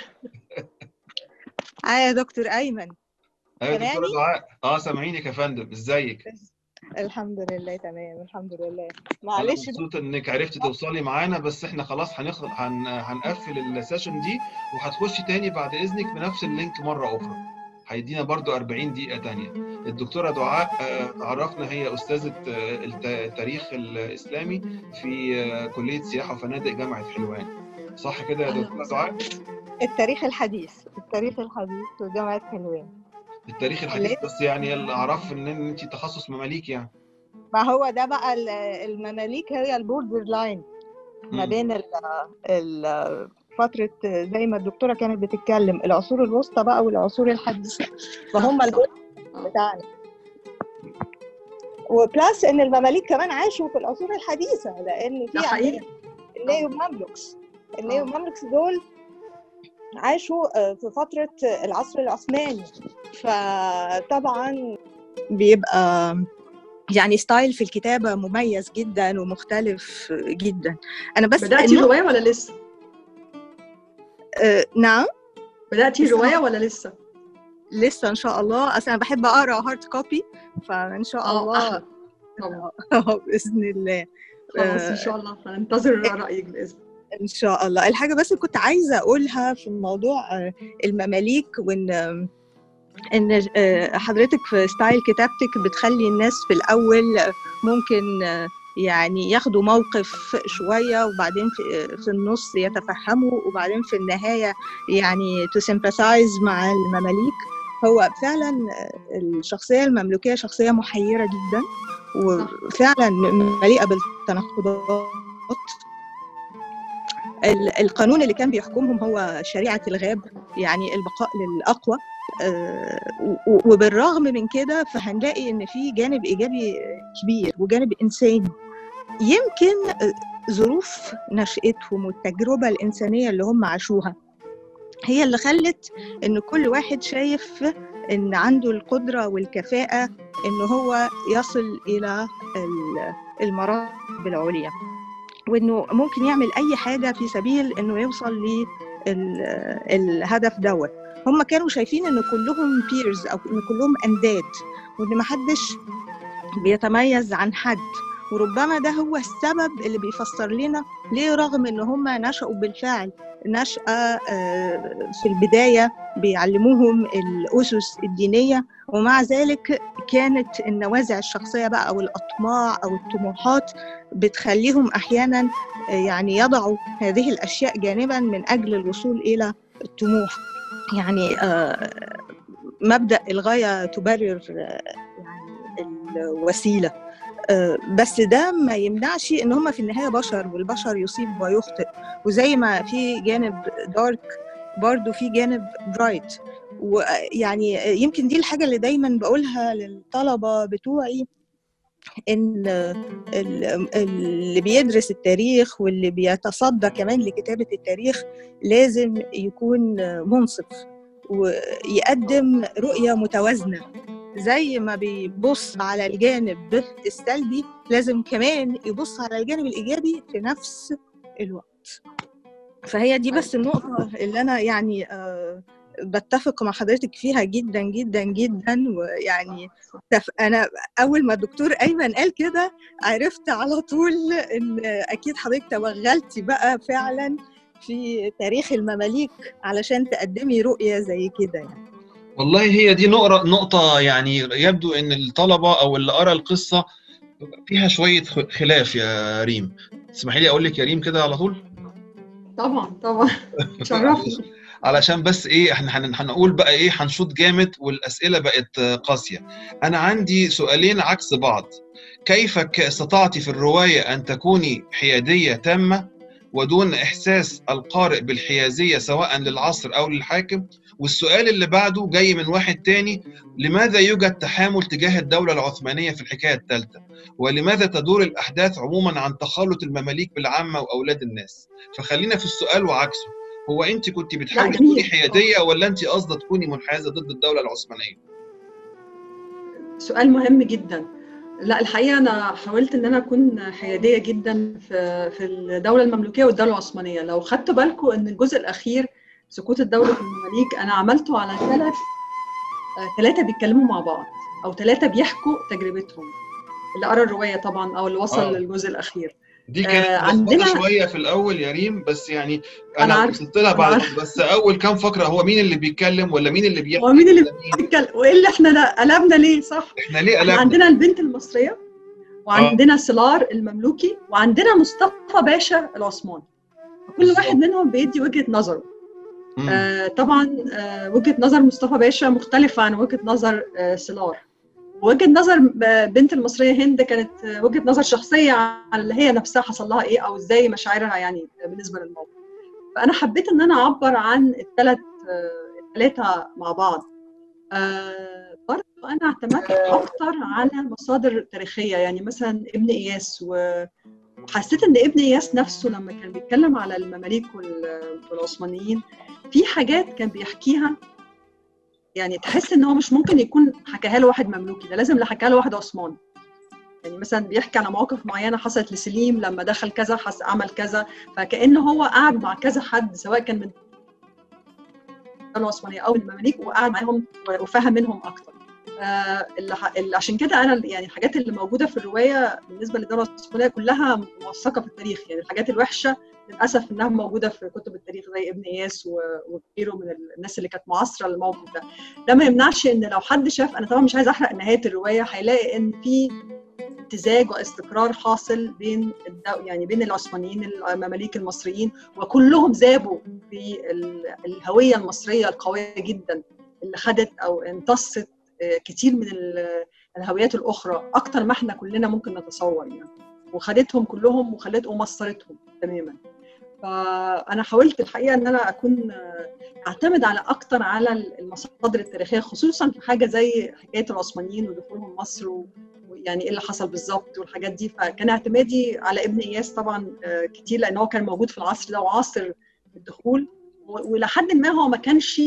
اه يا دكتور ايمن ايوه دكتوره سامعني؟ دعاء اه سامعينك يا فندم ازيك الحمد لله تمام الحمد لله انا معلش مبسوط انك عرفتي توصلي معانا بس احنا خلاص هنخ... هن... هنقفل السيشن دي وهتخشي تاني بعد اذنك بنفس اللينك مره اخرى هيدينا برضو 40 دقيقه تانية الدكتوره دعاء آه، عرفنا هي استاذه آه، الت- التاريخ الاسلامي في آه، كليه سياحه وفنادق جامعه حلوان صح كده يا أهلاً دكتوره وسهلاً. دعاء التاريخ الحديث التاريخ الحديث في جامعة حلوان التاريخ الحديث بس يعني اللي اعرف ان انت تخصص مماليك يعني ما هو ده بقى ال- المماليك هي البوردر لاين ما مم. بين ال ال فترة زي ما الدكتورة كانت بتتكلم العصور الوسطى بقى والعصور الحديثة فهم صح، البوردر آه. بتاعنا وبلس ان المماليك كمان عاشوا في العصور الحديثة لان في ده حقيقي النيو مملوكس النيو آه. مملوكس دول عاشوا آه، في فترة العصر العثماني فطبعا بيبقى يعني ستايل في الكتابة مميز جدا ومختلف جدا أنا بس بدأتي النقطة- رواية ولا لسه؟ آه، نعم بدأتي لسه رواية ولا لسه؟ لسه إن شاء الله أصل أنا بحب أقرأ هارد كوبي فإن شاء اه الله أحلى طبعا بإذن الله خلاص آه، إن شاء الله هننتظر رأيك بإذن ان شاء الله الحاجه بس كنت عايزه اقولها في موضوع آه، المماليك وان آم، ان آه، حضرتك في ستايل كتابتك بتخلي الناس في الاول آه، ممكن آه، يعني ياخدوا موقف شويه وبعدين في في النص يتفهموا وبعدين في النهايه يعني to sympathize مع المماليك هو فعلا آه، الشخصيه المملوكيه شخصيه محيره جدا وفعلا مليئه بالتناقضات ال- القانون اللي كان بيحكمهم هو شريعة الغاب يعني البقاء للأقوى آه، و- و- وبالرغم من كده فهنلاقي إن في جانب إيجابي كبير وجانب إنساني يمكن آه، ظروف نشأتهم والتجربة الإنسانية اللي هم عاشوها هي اللي خلت إن كل واحد شايف إن عنده القدرة والكفاءة إن هو يصل إلى ال- المراتب العليا وانه ممكن يعمل اي حاجه في سبيل انه يوصل للهدف دوت هم كانوا شايفين ان كلهم بيرز او ان كلهم انداد وان محدش بيتميز عن حد وربما ده هو السبب اللي بيفسر لنا ليه رغم ان هم نشأوا بالفعل نشأة آه، في البداية بيعلموهم الأسس الدينية ومع ذلك كانت النوازع الشخصية بقى أو الأطماع أو الطموحات بتخليهم أحيانا آه، يعني يضعوا هذه الأشياء جانبا من أجل الوصول إلى الطموح يعني آه، مبدأ الغاية تبرر آه، يعني الوسيلة آه، بس ده ما يمنعش ان هم في النهايه بشر والبشر يصيب ويخطئ وزي ما في جانب دارك برضو في جانب برايت ويعني يمكن دي الحاجه اللي دايما بقولها للطلبه بتوعي ان ال- اللي بيدرس التاريخ واللي بيتصدى كمان لكتابه التاريخ لازم يكون منصف ويقدم رؤيه متوازنه زي ما بيبص على الجانب السلبي لازم كمان يبص على الجانب الإيجابي في نفس الوقت فهي دي بس النقطة اللي أنا يعني آه بتفق مع حضرتك فيها جدا جدا جدا ويعني انا اول ما الدكتور ايمن قال كده عرفت على طول ان اكيد حضرتك توغلتي بقى فعلا في تاريخ المماليك علشان تقدمي رؤيه زي كده يعني والله هي دي نقطة نقطة يعني يبدو ان الطلبة او اللي قرا القصة فيها شوية خلاف يا ريم تسمحي لي اقول لك يا ريم كده على طول طبعا طبعا شرفني علشان بس ايه احنا هنقول بقى ايه هنشوط جامد والاسئله بقت قاسيه انا عندي سؤالين عكس بعض كيف استطعت في الروايه ان تكوني حياديه تامه ودون احساس القارئ بالحيازيه سواء للعصر او للحاكم والسؤال اللي بعده جاي من واحد تاني لماذا يوجد تحامل تجاه الدولة العثمانية في الحكاية الثالثة ولماذا تدور الأحداث عموما عن تخلط المماليك بالعامة وأولاد الناس فخلينا في السؤال وعكسه هو انت كنت بتحاولي تكوني حياديه ولا انت قاصده تكوني منحازه ضد الدوله العثمانيه؟ سؤال مهم جدا لا الحقيقه انا حاولت ان انا اكون حياديه جدا في في الدوله المملوكيه والدوله العثمانيه لو خدتوا بالكم ان الجزء الاخير سقوط الدوله في المماليك انا عملته على ثلاث ثلاثه بيتكلموا مع بعض او ثلاثه بيحكوا تجربتهم اللي قرا الروايه طبعا او اللي وصل آه. للجزء الاخير دي كانت آه، عندنا عندنا- شويه في الاول يا ريم بس يعني أنا انا عارفة، وصلت لها أنا بعد عارفة. بس اول كام فقره هو مين اللي بيتكلم ولا مين اللي بيحكي هو مين اللي ولا مين؟ بيتكلم وايه اللي احنا لا- قلبنا ليه صح احنا ليه احنا قلبنا؟ عندنا البنت المصريه وعندنا سلار المملوكي وعندنا مصطفى باشا العثماني كل بالظبط. واحد منهم بيدي وجهه نظره مم. آه طبعا آه وجهه نظر مصطفى باشا مختلفه عن وجهه نظر آه سلار وجهه نظر آه، بنت المصريه هند كانت آه، وجهه نظر شخصيه عن اللي هي نفسها حصل لها ايه او ازاي مشاعرها يعني آه، بالنسبه للموقف فانا حبيت ان انا اعبر عن الثلاث الثلاثه مع بعض آه برضه انا اعتمدت اكتر على مصادر تاريخيه يعني مثلا ابن اياس و- وحسيت ان ابن اياس نفسه لما كان بيتكلم على المماليك وال- والعثمانيين في حاجات كان بيحكيها يعني تحس ان هو مش ممكن يكون حكاها له واحد مملوكي ده لازم اللي حكاها له واحد عثماني يعني مثلا بيحكي على مواقف معينه حصلت لسليم لما دخل كذا حس عمل كذا فكانه هو قعد مع كذا حد سواء كان من العثمانيه او من المماليك وقعد معاهم وفهم منهم اكتر آه، اللي ح- اللي عشان كده انا يعني الحاجات اللي موجوده في الروايه بالنسبه للدوله العثمانيه كلها موثقه في التاريخ يعني الحاجات الوحشه للاسف انها موجوده في كتب التاريخ زي ابن اياس و- وغيره من الناس اللي كانت معاصره للموقف ده ده ما يمنعش ان لو حد شاف انا طبعا مش عايزه احرق نهايه الروايه هيلاقي ان في امتزاج واستقرار حاصل بين الدو... يعني بين العثمانيين المماليك المصريين وكلهم ذابوا في ال- الهويه المصريه القويه جدا اللي خدت او امتصت آه، كتير من ال- الهويات الاخرى اكتر ما احنا كلنا ممكن نتصور يعني وخدتهم كلهم وخلت ومصرتهم تماما فانا حاولت الحقيقه ان انا اكون آه، اعتمد على اكتر على المصادر التاريخيه خصوصا في حاجه زي حكايه العثمانيين ودخولهم مصر و- ويعني ايه اللي حصل بالظبط والحاجات دي فكان اعتمادي على ابن اياس طبعا آه، كتير لان هو كان موجود في العصر ده وعاصر الدخول و- ولحد ما هو ما كانش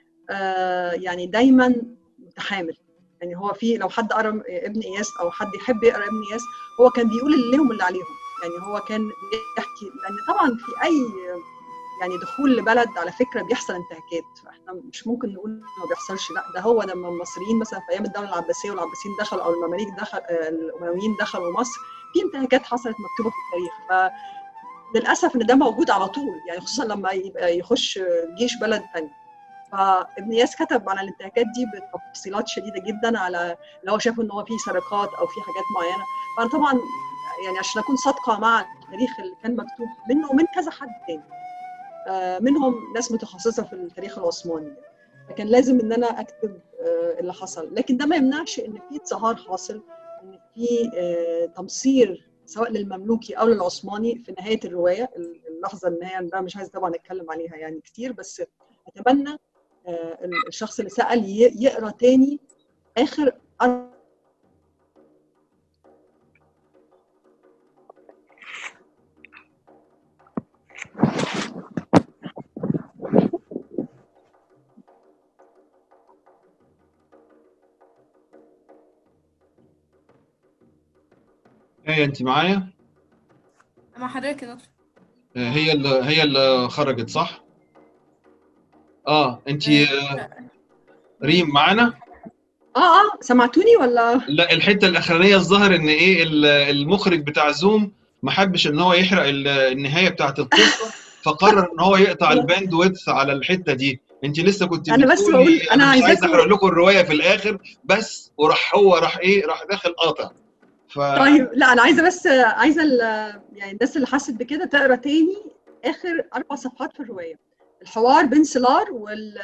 آه، يعني دايما متحامل يعني هو في لو حد قرا ابن اياس او حد يحب يقرا ابن اياس هو كان بيقول اللي لهم واللي عليهم يعني هو كان بيحكي لان طبعا في اي يعني دخول لبلد على فكره بيحصل انتهاكات فاحنا مش ممكن نقول إنه ما بيحصلش لا ده هو لما المصريين مثلا في ايام الدوله العباسيه والعباسيين دخلوا او المماليك دخل آه، الامويين دخلوا مصر في انتهاكات حصلت مكتوبه في التاريخ ف للاسف ان ده موجود على طول يعني خصوصا لما يبقى يخش جيش بلد ثاني فابن اياس كتب على الانتهاكات دي بتفصيلات شديده جدا على لو شافوا ان هو في سرقات او في حاجات معينه فانا طبعا يعني عشان اكون صادقه مع التاريخ اللي كان مكتوب منه ومن كذا حد تاني آه، منهم ناس متخصصه في التاريخ العثماني فكان لازم ان انا اكتب آه، اللي حصل لكن ده ما يمنعش ان في اتظاهار حاصل ان في آه، تمصير سواء للمملوكي او للعثماني في نهايه الروايه اللحظه النهايه ده مش عايزه طبعا اتكلم عليها يعني كتير بس اتمنى آه، الشخص اللي سال ي- يقرا تاني اخر أربع هي انت معايا مع حضرتك يا دكتور آه، هي اللي هي اللي خرجت صح اه انت ريم معانا اه اه سمعتوني ولا لا الحته الاخرانيه الظاهر ان ايه ال- المخرج بتاع زوم ما حبش ان هو يحرق ال- النهايه بتاعت القصه فقرر ان هو يقطع الباند ويدث على الحته دي انت لسه كنت أنا بس بتقولي بقول- أنا مش عايز عايزاكم- احرق لكم الروايه في الاخر بس وراح هو راح ايه راح داخل قاطع ف طيب لا انا عايزه بس عايزه ال- يعني الناس اللي حست بكده تقرا تاني اخر اربع صفحات في الروايه الحوار بين سلار وال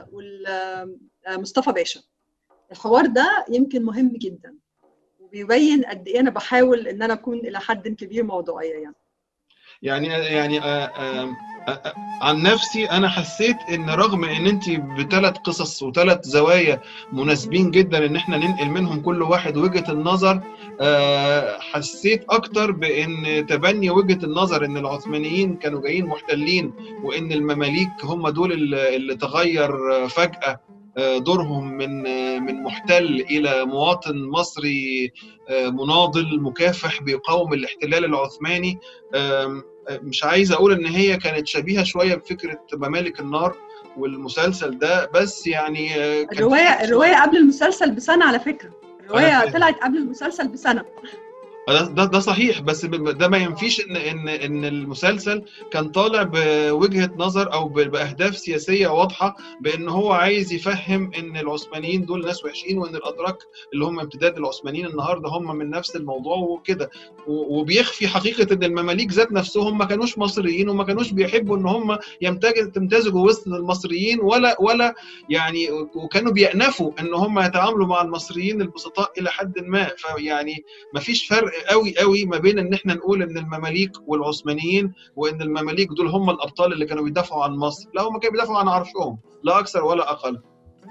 وال مصطفى باشا الحوار ده يمكن مهم جدا وبيبين قد ايه انا بحاول ان انا اكون الى حد كبير موضوعيه يعني يعني يعني آه، آه، آه، عن نفسي انا حسيت ان رغم ان انت بثلاث قصص وثلاث زوايا مناسبين جدا ان احنا ننقل منهم كل واحد وجهة النظر آه، حسيت اكتر بان تبني وجهة النظر ان العثمانيين كانوا جايين محتلين وان المماليك هم دول اللي اللي تغير فجأة آه، دورهم من آه، من محتل الى مواطن مصري آه، مناضل مكافح بيقاوم الاحتلال العثماني آم، مش عايز اقول ان هي كانت شبيهه شويه بفكره ممالك النار والمسلسل ده بس يعني آه، كان الروايه في- الروايه قبل المسلسل بسنه على فكره أنا الروايه فاهم. طلعت قبل المسلسل بسنه ده ده ده صحيح بس ب- ده ما ينفيش ان ان ان المسلسل كان طالع بوجهه نظر او ب- باهداف سياسيه واضحه بان هو عايز يفهم ان العثمانيين دول ناس وحشين وان الاتراك اللي هم امتداد العثمانيين النهارده هم من نفس الموضوع وكده و- وبيخفي حقيقه ان المماليك ذات نفسهم ما كانوش مصريين وما كانوش بيحبوا ان هم يمتج- يمتزجوا وسط المصريين ولا ولا يعني وكانوا بيأنفوا ان هم يتعاملوا مع المصريين البسطاء الى حد ما فيعني ما فيش فرق قوي قوي ما بين ان احنا نقول ان المماليك والعثمانيين وان المماليك دول هم الابطال اللي كانوا بيدافعوا عن مصر لا هم كانوا بيدافعوا عن عرشهم لا اكثر ولا اقل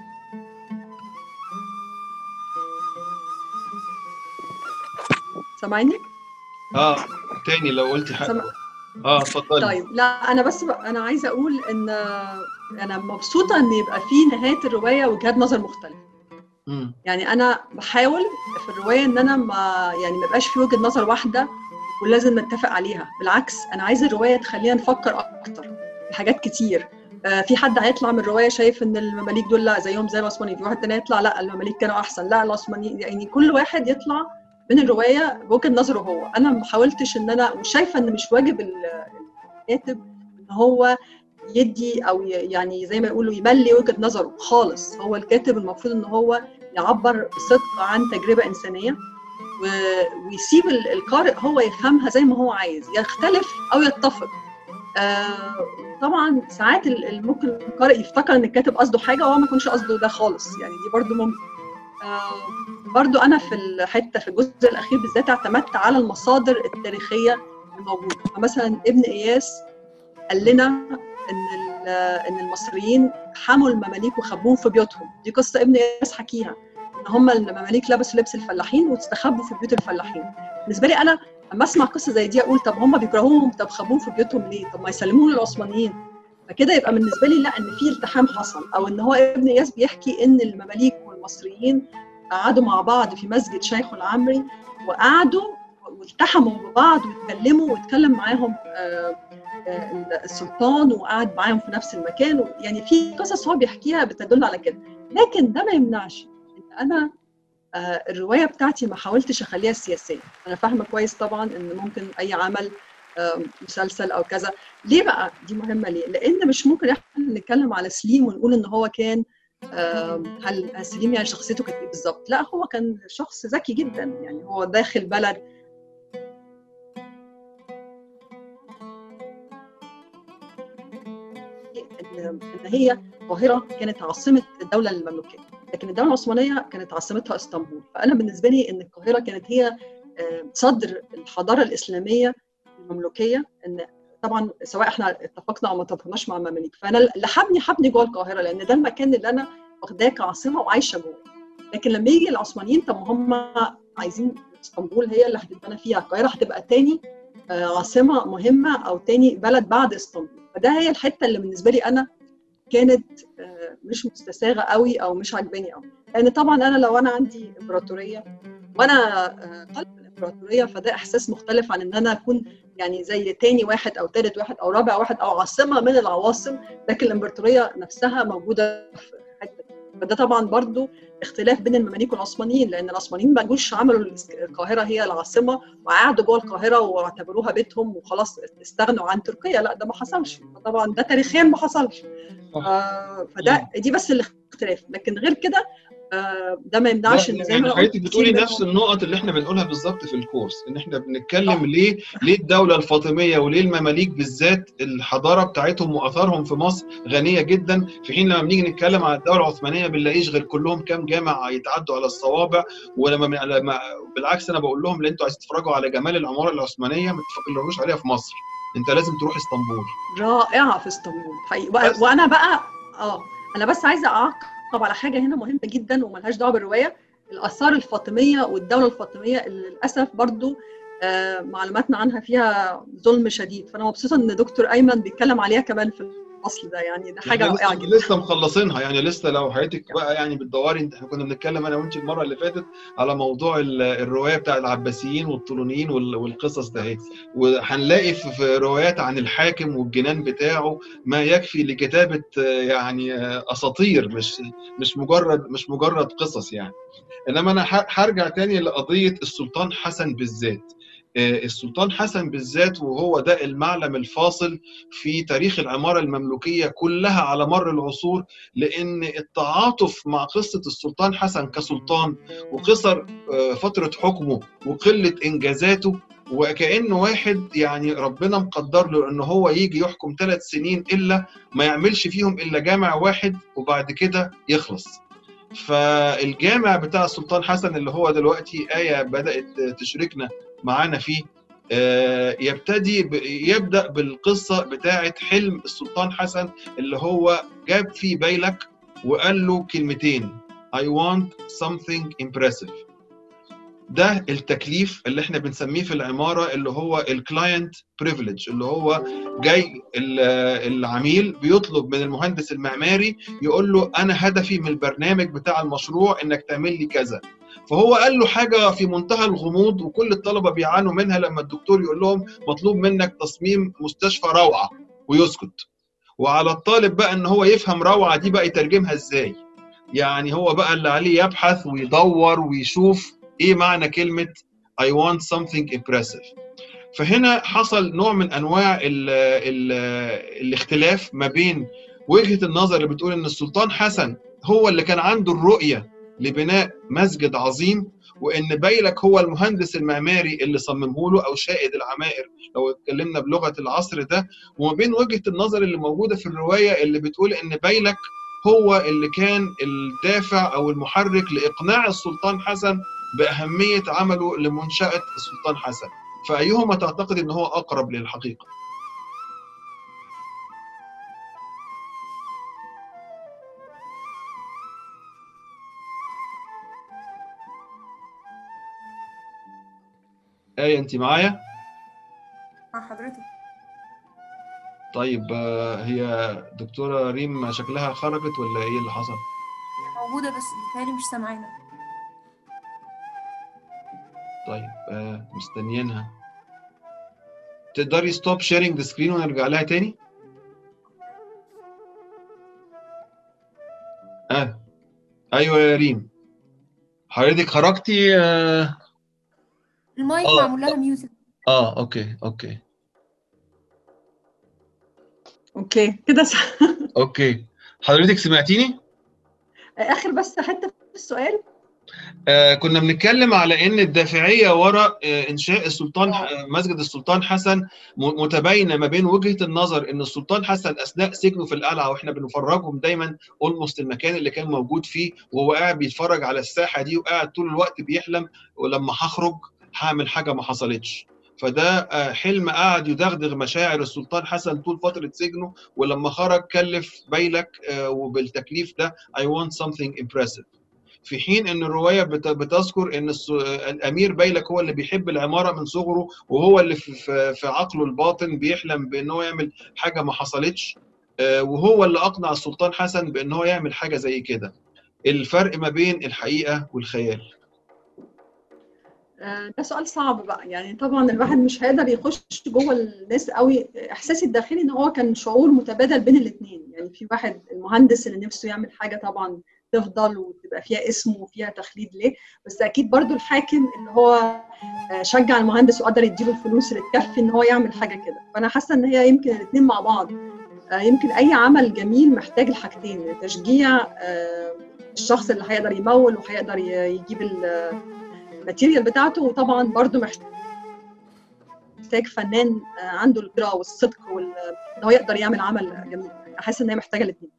سامعني اه تاني لو قلتي حاجه سمع... اه اتفضلي طيب لا انا بس ب... انا عايزه اقول ان انا مبسوطه ان يبقى في نهايه الروايه وجهات نظر مختلفه مم. يعني انا بحاول في الروايه ان انا ما يعني ما يبقاش في وجهه نظر واحده ولازم نتفق عليها بالعكس انا عايزه الروايه تخلينا نفكر اكتر في حاجات كتير آه، في حد هيطلع من الروايه شايف ان المماليك دول لا زيهم زي العثمانيين في واحد تاني يطلع لا المماليك كانوا احسن لا العثمانيين يعني كل واحد يطلع من الروايه بوجهه نظره هو انا ما حاولتش ان انا مش شايفه ان مش واجب ال- الكاتب ان هو يدي او ي- يعني زي ما يقولوا يملي وجهه نظره خالص هو الكاتب المفروض ان هو يعبر بصدق عن تجربه انسانيه و- ويسيب ال- القارئ هو يفهمها زي ما هو عايز يختلف او يتفق آه، طبعا ساعات ال- ال- ممكن القارئ يفتكر ان الكاتب قصده حاجه وهو ما يكونش قصده ده خالص يعني دي برضو ممكن آه، برضو انا في الحته في الجزء الاخير بالذات اعتمدت على المصادر التاريخيه الموجوده فمثلا ابن اياس قال لنا ان ال- ان المصريين حموا المماليك وخبوهم في بيوتهم دي قصه ابن اياس حكيها ان هم المماليك لبسوا لبس الفلاحين واستخبوا في بيوت الفلاحين بالنسبه لي انا لما اسمع قصه زي دي اقول طب هم بيكرهوهم طب خبوهم في بيوتهم ليه طب ما يسلموهم للعثمانيين فكده يبقى بالنسبه لي لا ان في التحام حصل او ان هو ابن اياس بيحكي ان المماليك والمصريين قعدوا مع بعض في مسجد شيخ العمري وقعدوا والتحموا ببعض واتكلموا واتكلم معاهم آه، آه، السلطان وقعد معاهم في نفس المكان يعني في قصص هو بيحكيها بتدل على كده لكن ده ما يمنعش ان انا آه، الروايه بتاعتي ما حاولتش اخليها سياسيه انا فاهمه كويس طبعا ان ممكن اي عمل آه، مسلسل او كذا ليه بقى دي مهمه ليه لان مش ممكن احنا نتكلم على سليم ونقول ان هو كان آه، هل هل سليم يعني شخصيته كانت ايه بالظبط لا هو كان شخص ذكي جدا يعني هو داخل بلد ان إن هي القاهره كانت عاصمه الدوله المملوكيه لكن الدوله العثمانيه كانت عاصمتها اسطنبول فانا بالنسبه لي ان القاهره كانت هي آه، صدر الحضاره الاسلاميه المملوكيه ان طبعا سواء احنا اتفقنا او ما اتفقناش مع المماليك فانا اللي حبني حبني جوه القاهره لان ده المكان اللي انا واخداه كعاصمه وعايشه جوه لكن لما يجي العثمانيين طب ما هم عايزين اسطنبول هي اللي هتتبنى فيها القاهره هتبقى تاني آه، عاصمه مهمه او تاني بلد بعد اسطنبول فده هي الحته اللي بالنسبه لي انا كانت آه، مش مستساغه قوي او مش عاجباني قوي لان طبعا انا لو انا عندي امبراطوريه وانا آه، قلب الامبراطوريه فده احساس مختلف عن ان انا اكون يعني زي تاني واحد او تالت واحد او رابع واحد او عاصمه من العواصم لكن الامبراطوريه نفسها موجوده في حته فده طبعا برضو اختلاف بين المماليك والعثمانيين لان العثمانيين ما جوش عملوا القاهره هي العاصمه وقعدوا جوه القاهره واعتبروها بيتهم وخلاص استغنوا عن تركيا لا ده ما حصلش طبعا ده تاريخيا ما حصلش آه فده دي بس الاختلاف لكن غير كده آه ده ما يمنعش ان زي يعني ما حضرتك بتقولي نفس النقط اللي احنا بنقولها بالظبط في الكورس ان احنا بنتكلم ليه ليه الدوله الفاطميه وليه المماليك بالذات الحضاره بتاعتهم واثارهم في مصر غنيه جدا في حين لما بنيجي نتكلم على الدوله العثمانيه بنلاقيش غير كلهم كام جامع يتعدوا على الصوابع ولما من- لما بالعكس انا بقول لهم اللي انتوا عايزين تتفرجوا على جمال العماره العثمانيه ما تتفرجوش عليها في مصر انت لازم تروح اسطنبول رائعه في اسطنبول حقيقي بس. وأ- وانا بقى اه انا بس عايزه اعقب على حاجه هنا مهمه جدا وملهاش دعوه بالروايه الاثار الفاطميه والدوله الفاطميه اللي للاسف برضو آه معلوماتنا عنها فيها ظلم شديد فانا مبسوطه ان دكتور ايمن بيتكلم عليها كمان في الفصل ده يعني ده حاجه احنا رائعه لسه, جدا لسه مخلصينها يعني لسه لو حضرتك بقى يعني بتدوري انت احنا كنا بنتكلم انا وانت المره اللي فاتت على موضوع ال- الروايه بتاع العباسيين والطولونيين وال- والقصص ده اهي وهنلاقي في في روايات عن الحاكم والجنان بتاعه ما يكفي لكتابه آه، يعني آه، اساطير مش مش مجرد مش مجرد قصص يعني انما انا ه- هرجع تاني لقضيه السلطان حسن بالذات آه، السلطان حسن بالذات وهو ده المعلم الفاصل في تاريخ العمارة المملوكية كلها على مر العصور لأن التعاطف مع قصة السلطان حسن كسلطان وقصر آه، فترة حكمه وقلة إنجازاته وكأنه واحد يعني ربنا مقدر له إن هو يجي يحكم ثلاث سنين إلا ما يعملش فيهم إلا جامع واحد وبعد كده يخلص فالجامع بتاع السلطان حسن اللي هو دلوقتي آية بدأت تشركنا معانا فيه آه، يبتدي ب... يبدا بالقصه بتاعه حلم السلطان حسن اللي هو جاب فيه بيلك وقال له كلمتين I want something impressive ده التكليف اللي احنا بنسميه في العماره اللي هو الكلاينت بريفليج اللي هو جاي ال- العميل بيطلب من المهندس المعماري يقول له انا هدفي من البرنامج بتاع المشروع انك تعمل لي كذا فهو قال له حاجه في منتهى الغموض وكل الطلبه بيعانوا منها لما الدكتور يقول لهم مطلوب منك تصميم مستشفى روعه ويسكت وعلى الطالب بقى ان هو يفهم روعه دي بقى يترجمها ازاي يعني هو بقى اللي عليه يبحث ويدور ويشوف ايه معنى كلمه I want something impressive فهنا حصل نوع من انواع ال ال الاختلاف ما بين وجهه النظر اللي بتقول ان السلطان حسن هو اللي كان عنده الرؤيه لبناء مسجد عظيم وان بيلك هو المهندس المعماري اللي صممه له او شائد العمائر لو اتكلمنا بلغه العصر ده وما بين وجهه النظر اللي موجوده في الروايه اللي بتقول ان بيلك هو اللي كان الدافع او المحرك لاقناع السلطان حسن باهميه عمله لمنشاه السلطان حسن فايهما تعتقد ان هو اقرب للحقيقه ايه انت معايا مع حضرتك طيب آه، هي دكتوره ريم شكلها خرجت ولا ايه اللي حصل هي موجودة بس بتهيألي مش سامعانا طيب آه، مستنيينها تقدري ستوب شيرنج ذا سكرين ونرجع لها تاني اه ايوه يا ريم حضرتك خرجتي اه المايك آه. معمول لها ميوزك اه اوكي اوكي اوكي كده س... اوكي حضرتك سمعتيني اخر بس حته في السؤال آه كنا بنتكلم على ان الدافعيه وراء آه انشاء السلطان ح- آه، مسجد السلطان حسن م- متباينه ما بين وجهه النظر ان السلطان حسن اثناء سجنه في القلعه واحنا بنفرجهم دايما اولموست المكان اللي كان موجود فيه وهو قاعد بيتفرج على الساحه دي وقاعد طول الوقت بيحلم ولما هخرج هعمل حاجه ما حصلتش فده آه، حلم قعد يدغدغ مشاعر السلطان حسن طول فتره سجنه ولما خرج كلف بيلك آه، وبالتكليف ده I want something impressive في حين ان الروايه بت- بتذكر ان الس- الامير بيلك هو اللي بيحب العماره من صغره وهو اللي في, في, في عقله الباطن بيحلم بان هو يعمل حاجه ما حصلتش آه، وهو اللي اقنع السلطان حسن بان هو يعمل حاجه زي كده الفرق ما بين الحقيقه والخيال آه، ده سؤال صعب بقى يعني طبعا الواحد مش هيقدر يخش جوه الناس قوي احساسي الداخلي ان هو كان شعور متبادل بين الاثنين يعني في واحد المهندس اللي نفسه يعمل حاجه طبعا تفضل وتبقى فيها اسمه وفيها تخليد ليه بس اكيد برضو الحاكم اللي هو آه، شجع المهندس وقدر يديله الفلوس اللي تكفي ان هو يعمل حاجه كده فانا حاسه ان هي يمكن الاثنين مع بعض آه، يمكن اي عمل جميل محتاج الحاجتين تشجيع آه، الشخص اللي هيقدر يمول وهيقدر ي- يجيب ال- الماتيريال بتاعته وطبعا برضو محتاج فنان آه، عنده القدره والصدق وال- ان هو يقدر يعمل عمل جميل حاسه ان هي محتاجه الاثنين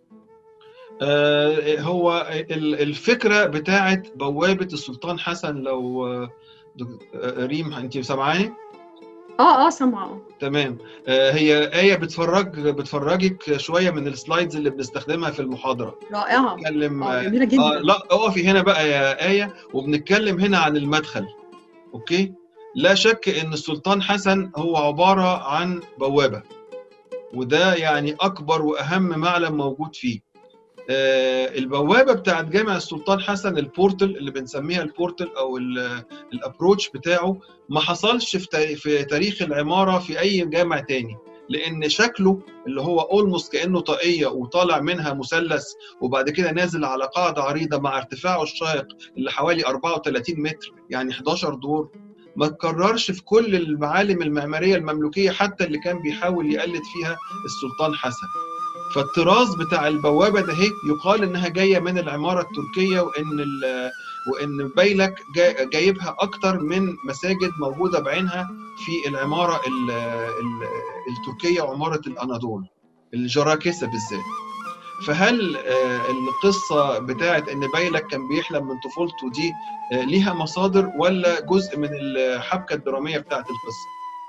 آه، هو ال- الفكره بتاعت بوابه السلطان حسن لو آه، دك- آه، ريم انت سامعاني؟ اه اه سامعه اه تمام آه، هي آية بتفرج بتفرجك شوية من السلايدز اللي بنستخدمها في المحاضرة رائعه نتكلم اه جميله جدا آه لا اقفي هنا بقى يا آية وبنتكلم هنا عن المدخل اوكي لا شك ان السلطان حسن هو عبارة عن بوابة وده يعني اكبر واهم معلم موجود فيه آه البوابة بتاعت جامع السلطان حسن البورتل اللي بنسميها البورتل او الابروتش بتاعه ما حصلش في تا- في تاريخ العمارة في اي جامع تاني لان شكله اللي هو اولموست كانه طاقيه وطالع منها مثلث وبعد كده نازل على قاعده عريضه مع ارتفاعه الشاهق اللي حوالي 34 متر يعني 11 دور ما تكررش في كل المعالم المعماريه المملوكيه حتى اللي كان بيحاول يقلد فيها السلطان حسن فالطراز بتاع البوابه ده هي يقال انها جايه من العماره التركيه وان ال- وان بيلك جا- جايبها اكتر من مساجد موجوده بعينها في العماره ال- ال- التركيه وعماره الاناضول الجراكسه بالذات فهل آه، القصه بتاعت ان بيلك كان بيحلم من طفولته دي آه، ليها مصادر ولا جزء من الحبكه الدراميه بتاعت القصه؟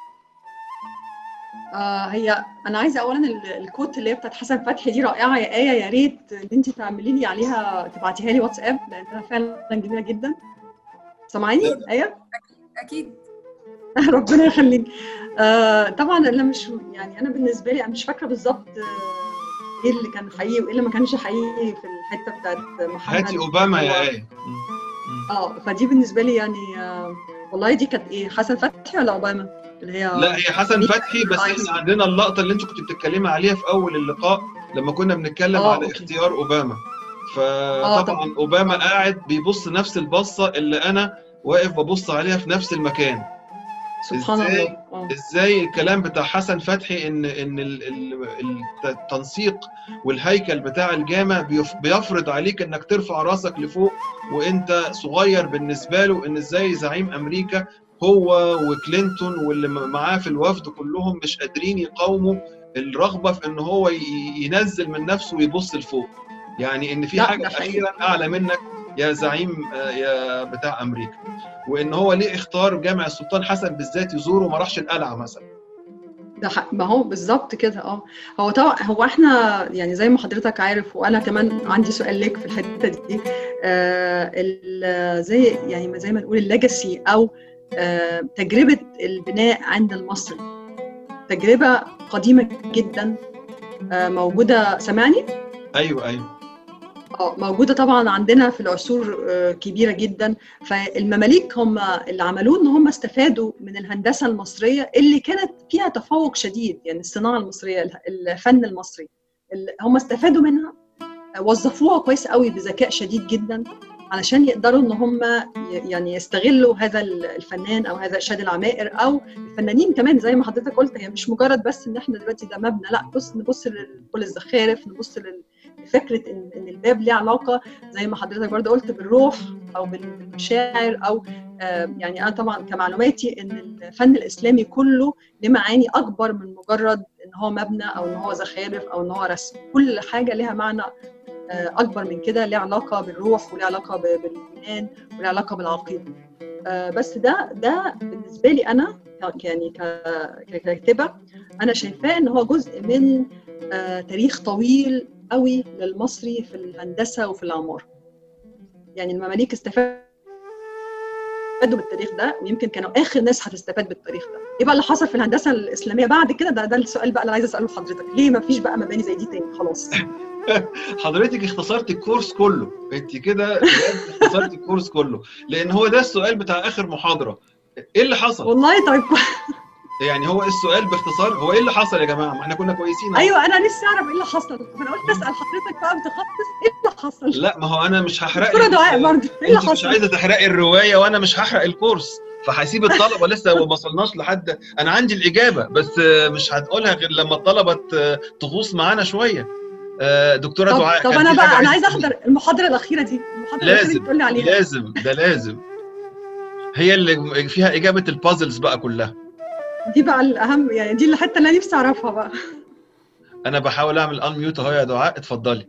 آه هي انا عايزه اولا ال- الكوت اللي هي بتاعت حسن فتحي دي رائعه يا ايه يا ريت ان انت تعملي لي عليها تبعتيها لي واتساب لانها فعلا جميله جدا سامعيني ايه اكيد ربنا يخليك آه طبعا انا مش يعني انا بالنسبه لي انا مش فاكره بالظبط آه ايه اللي كان حقيقي وايه اللي ما كانش حقيقي في الحته بتاعت محمد هاتي اوباما هو- يا ايه م- م. اه فدي بالنسبه لي يعني آه والله دي كانت ايه حسن فتحي ولا اوباما اللي هي لا هي حسن مين؟ فتحي بس عايز. احنا عندنا اللقطه اللي انت كنت بتتكلمي عليها في اول اللقاء لما كنا بنتكلم آه، على أوكي. اختيار اوباما آه، فطبعا طبعاً. اوباما قاعد بيبص نفس البصه اللي انا واقف ببص عليها في نفس المكان سبحان إزاي؟ الله آه. ازاي الكلام بتاع حسن فتحي ان ان ال- ال- التنسيق والهيكل بتاع الجامع بيف- بيفرض عليك انك ترفع راسك لفوق وانت صغير بالنسبه له ان ازاي زعيم امريكا هو وكلينتون واللي م- معاه في الوفد كلهم مش قادرين يقاوموا الرغبه في ان هو ي- ينزل من نفسه ويبص لفوق يعني ان في لا، حاجه ده حقيقي. اخيرا اعلى منك يا زعيم آه، يا بتاع امريكا وان هو ليه اختار جامع السلطان حسن بالذات يزوره وما راحش القلعه مثلا ده حق ما هو بالظبط كده اه هو طبعا هو احنا يعني زي ما حضرتك عارف وانا كمان عندي سؤال ليك في الحته دي آه ال- زي يعني ما زي ما نقول الليجاسي او آه تجربه البناء عند المصري تجربه قديمه جدا آه موجوده سامعني؟ ايوه ايوه اه موجودة طبعا عندنا في العصور آه، كبيرة جدا فالمماليك هم اللي عملوه ان هم استفادوا من الهندسة المصرية اللي كانت فيها تفوق شديد يعني الصناعة المصرية اله- الفن المصري ال- هم استفادوا منها آه، وظفوها كويس قوي بذكاء شديد جدا علشان يقدروا ان هم ي- يعني يستغلوا هذا ال- الفنان او هذا شاد العمائر او الفنانين كمان زي ما حضرتك قلت هي مش مجرد بس ان احنا دلوقتي ده مبنى لا بص نبص لكل الزخارف نبص لل فكره ان ان الباب ليه علاقه زي ما حضرتك برضه قلت بالروح او بالمشاعر او آه، يعني انا طبعا كمعلوماتي ان الفن الاسلامي كله له معاني اكبر من مجرد ان هو مبنى او ان هو زخارف او ان هو رسم كل حاجه لها معنى آه، اكبر من كده ليه علاقه بالروح وليه علاقه ب- بالايمان وليه علاقه بالعقيده آه، بس ده ده بالنسبه لي انا ك- يعني ك- ككاتبه انا شايفاه ان هو جزء من آه، تاريخ طويل قوي للمصري في الهندسه وفي العماره يعني المماليك استفادوا استفادوا بالتاريخ ده ويمكن كانوا اخر ناس هتستفاد بالتاريخ ده ايه بقى اللي حصل في الهندسه الاسلاميه بعد كده ده ده السؤال بقى اللي عايزه اساله لحضرتك ليه ما فيش بقى مباني زي دي تاني خلاص حضرتك اختصرت الكورس كله انت كده بجد اختصرت الكورس كله لان هو ده السؤال بتاع اخر محاضره ايه اللي حصل والله طيب يعني هو السؤال باختصار هو ايه اللي حصل يا جماعه ما احنا كنا كويسين أهو. ايوه انا نفسي اعرف ايه اللي حصل فانا قلت اسال حضرتك بقى متخصص ايه اللي حصل لا ما هو انا مش هحرق دكتوره دعاء برضه ايه اللي انت مش حصل عايزه تحرقي الروايه وانا مش هحرق الكورس فهسيب الطلبه لسه ما وصلناش لحد انا عندي الاجابه بس مش هتقولها غير لما الطلبه ت- تغوص معانا شويه آه، دكتوره طب, دعاء طب كان انا في بقى حاجة انا عايزة عايزه احضر المحاضره الاخيره دي المحاضره الاخيره اللي لازم بتقول لي عليها لازم ده لازم هي اللي فيها اجابه البازلز بقى كلها دي بقى الاهم يعني دي الحته اللي انا نفسي اعرفها بقى انا بحاول اعمل انميوت اهو يا دعاء اتفضلي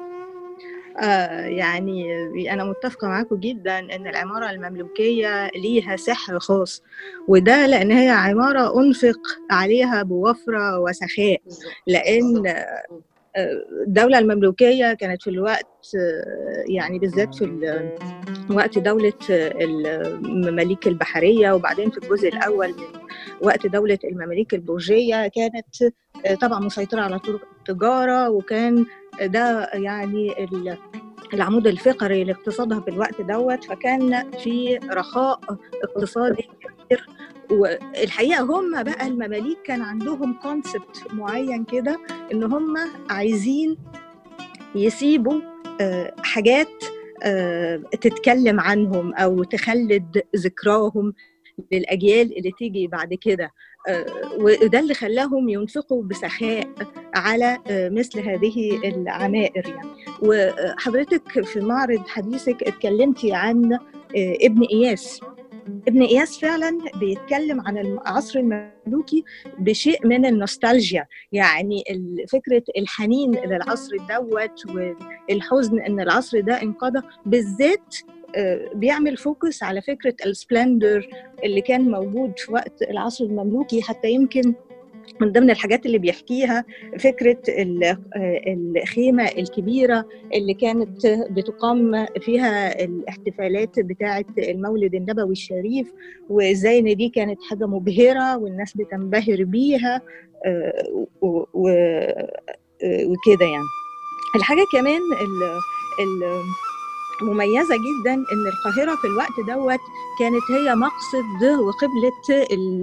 آه يعني أنا متفقة معاكم جدا إن العمارة المملوكية ليها سحر خاص وده لأن هي عمارة أنفق عليها بوفرة وسخاء لأن آه، الدولة المملوكية كانت في الوقت آه، يعني بالذات في ال- وقت دولة آه، المماليك البحرية وبعدين في الجزء الأول من وقت دولة المماليك البورجية كانت آه، طبعا مسيطرة على طرق التجارة وكان ده يعني ال- العمود الفقري لاقتصادها في الوقت دوت فكان في رخاء اقتصادي كبير والحقيقه هم بقى المماليك كان عندهم كونسبت معين كده ان هم عايزين يسيبوا آه، حاجات آه، تتكلم عنهم او تخلد ذكراهم للاجيال اللي تيجي بعد كده آه، وده اللي خلاهم ينفقوا بسخاء على آه، مثل هذه العمائر يعني وحضرتك في معرض حديثك اتكلمتي عن آه، ابن اياس ابن اياس فعلا بيتكلم عن العصر المملوكي بشيء من النوستالجيا يعني ال- فكره الحنين للعصر دوت والحزن ان العصر ده انقضى بالذات آه، بيعمل فوكس على فكره السبلندر اللي كان موجود في وقت العصر المملوكي حتى يمكن من ضمن الحاجات اللي بيحكيها فكرة ال- آه، الخيمة الكبيرة اللي كانت بتقام فيها الاحتفالات بتاعة المولد النبوي الشريف وازاي ان دي كانت حاجة مبهرة والناس بتنبهر بيها آه، و- و- آه، وكده يعني الحاجة كمان ال- ال- مميزة جدا ان القاهرة في الوقت دوت كانت هي مقصد وقبلة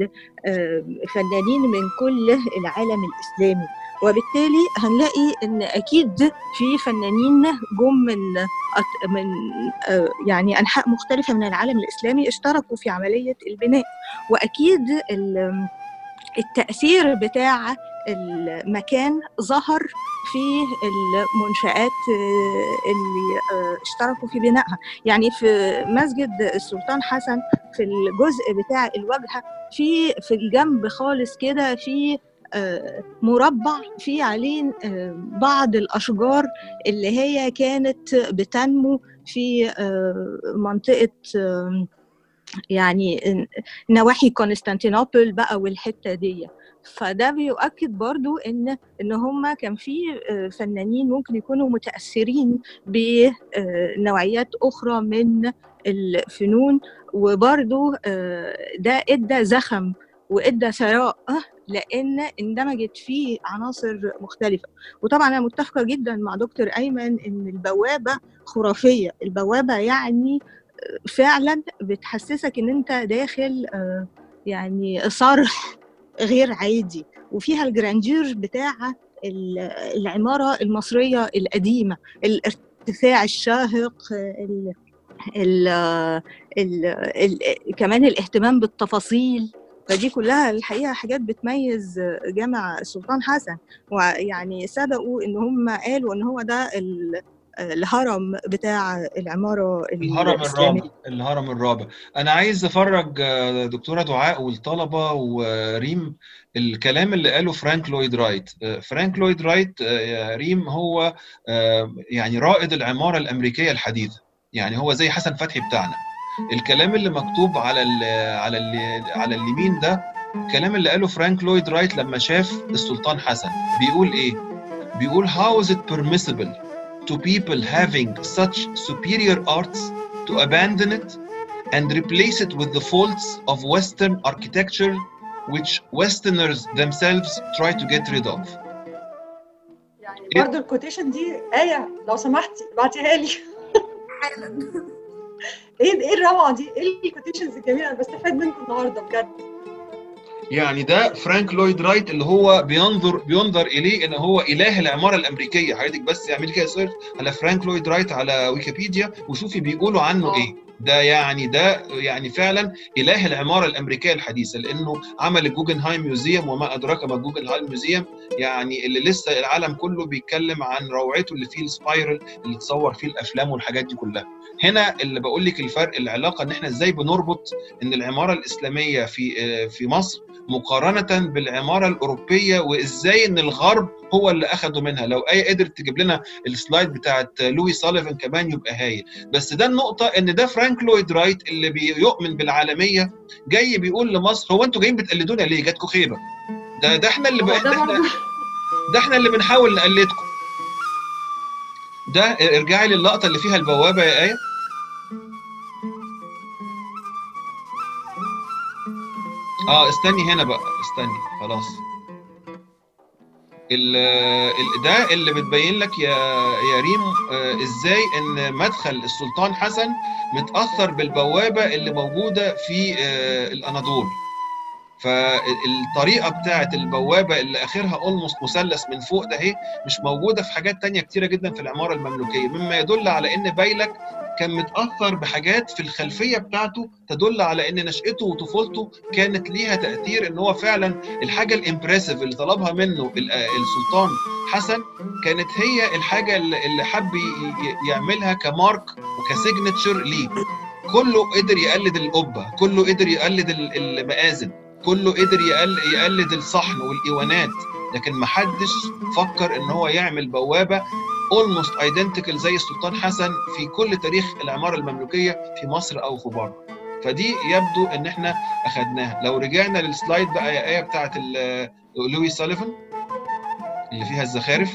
الفنانين من كل العالم الإسلامي وبالتالي هنلاقي ان اكيد في فنانين جم من أط- من آه، يعني انحاء مختلفه من العالم الاسلامي اشتركوا في عمليه البناء واكيد ال- التاثير بتاع المكان ظهر في المنشآت آه، اللي آه، اشتركوا في بنائها يعني في مسجد السلطان حسن في الجزء بتاع الواجهة في في الجنب خالص كده في آه، مربع في عليه آه، بعض الأشجار اللي هي كانت بتنمو في آه، منطقة آه، يعني نواحي قسطنطينوبل بقى والحتة دي فده بيؤكد برضو ان ان هم كان في آه، فنانين ممكن يكونوا متاثرين بنوعيات اخرى من الفنون وبرضو آه، ده ادى زخم وادى ثراء لان اندمجت فيه عناصر مختلفه وطبعا انا متفقه جدا مع دكتور ايمن ان البوابه خرافيه البوابه يعني آه، فعلا بتحسسك ان انت داخل آه، يعني صرح غير عادي وفيها الجراندير بتاع ال- العمارة المصرية القديمة الارتفاع الشاهق ال ال ال ال كمان الاهتمام بالتفاصيل فدي كلها الحقيقة حاجات بتميز جامع السلطان حسن ويعني سبقوا ان هم قالوا ان هو ده ال- الهرم بتاع العمارة الهرم الإسلامية الرابع الهرم الرابع انا عايز افرج آه، دكتوره دعاء والطلبه وريم الكلام اللي قاله فرانك لويد رايت آه، فرانك لويد رايت آه، يا ريم هو آه، يعني رائد العماره الامريكيه الحديثه يعني هو زي حسن فتحي بتاعنا الكلام اللي مكتوب على ال على ال على اليمين ده الكلام اللي قاله فرانك لويد رايت لما شاف السلطان حسن بيقول ايه بيقول how is it permissible to people having such superior arts to abandon it and replace it with the faults of Western architecture which Westerners themselves try to get rid of. يعني إيه؟ برضه الكوتيشن دي آية لو سمحتي ابعتيها لي حالا ايه ايه الروعة دي؟ ايه الكوتيشنز الجميلة انا بستفاد منكم النهارده بجد يعني ده فرانك لويد رايت اللي هو بينظر بينظر اليه ان هو اله العماره الامريكيه حضرتك بس اعملي كده سيرش على فرانك لويد رايت على ويكيبيديا وشوفي بيقولوا عنه آه. ايه ده يعني ده يعني فعلا اله العماره الامريكيه الحديثه لانه عمل الجوجنهايم ميوزيوم وما ادراك ما الجوجنهايم ميوزيوم يعني اللي لسه العالم كله بيتكلم عن روعته اللي فيه السبايرل اللي تصور فيه الافلام والحاجات دي كلها هنا اللي بقول لك الفرق العلاقه ان احنا ازاي بنربط ان العماره الاسلاميه في في مصر مقارنه بالعماره الاوروبيه وازاي ان الغرب هو اللي اخده منها لو اي قدرت تجيب لنا السلايد بتاعت لوي ساليفان كمان يبقى هايل بس ده النقطه ان ده فرانك لويد رايت اللي بيؤمن بالعالميه جاي بيقول لمصر هو انتوا جايين بتقلدونا ليه جاتكم خيبه ده ده احنا اللي هو بقى ده ده احنا برضه ده احنا اللي بنحاول نقلدكم ده ارجعي للقطه اللي فيها البوابه يا ايه اه استني هنا بقى استني خلاص ال ال- ده اللي بتبين لك يا يا ريم آه، ازاي ان مدخل السلطان حسن متاثر بالبوابه اللي موجوده في آه، الاناضول فالطريقه بتاعه البوابه اللي اخرها اولموست مثلث من فوق ده اهي مش موجوده في حاجات تانية كتيره جدا في العماره المملوكيه مما يدل على ان بايلك كان متاثر بحاجات في الخلفيه بتاعته تدل على ان نشاته وطفولته كانت ليها تاثير ان هو فعلا الحاجه الامبرسيف اللي طلبها منه ال- السلطان حسن كانت هي الحاجه اللي اللي حب ي- ي- يعملها كمارك وكسيجنتشر ليه كله قدر يقلد القبه كله قدر يقلد ال- المآذن كله قدر يقل- يقلد الصحن والايوانات لكن محدش فكر ان هو يعمل بوابه اولموست ايدنتيكال زي السلطان حسن في كل تاريخ العماره المملوكيه في مصر او في بره فدي يبدو ان احنا اخدناها لو رجعنا للسلايد بقى يا ايه بتاعت ال- لوي ساليفان اللي فيها الزخارف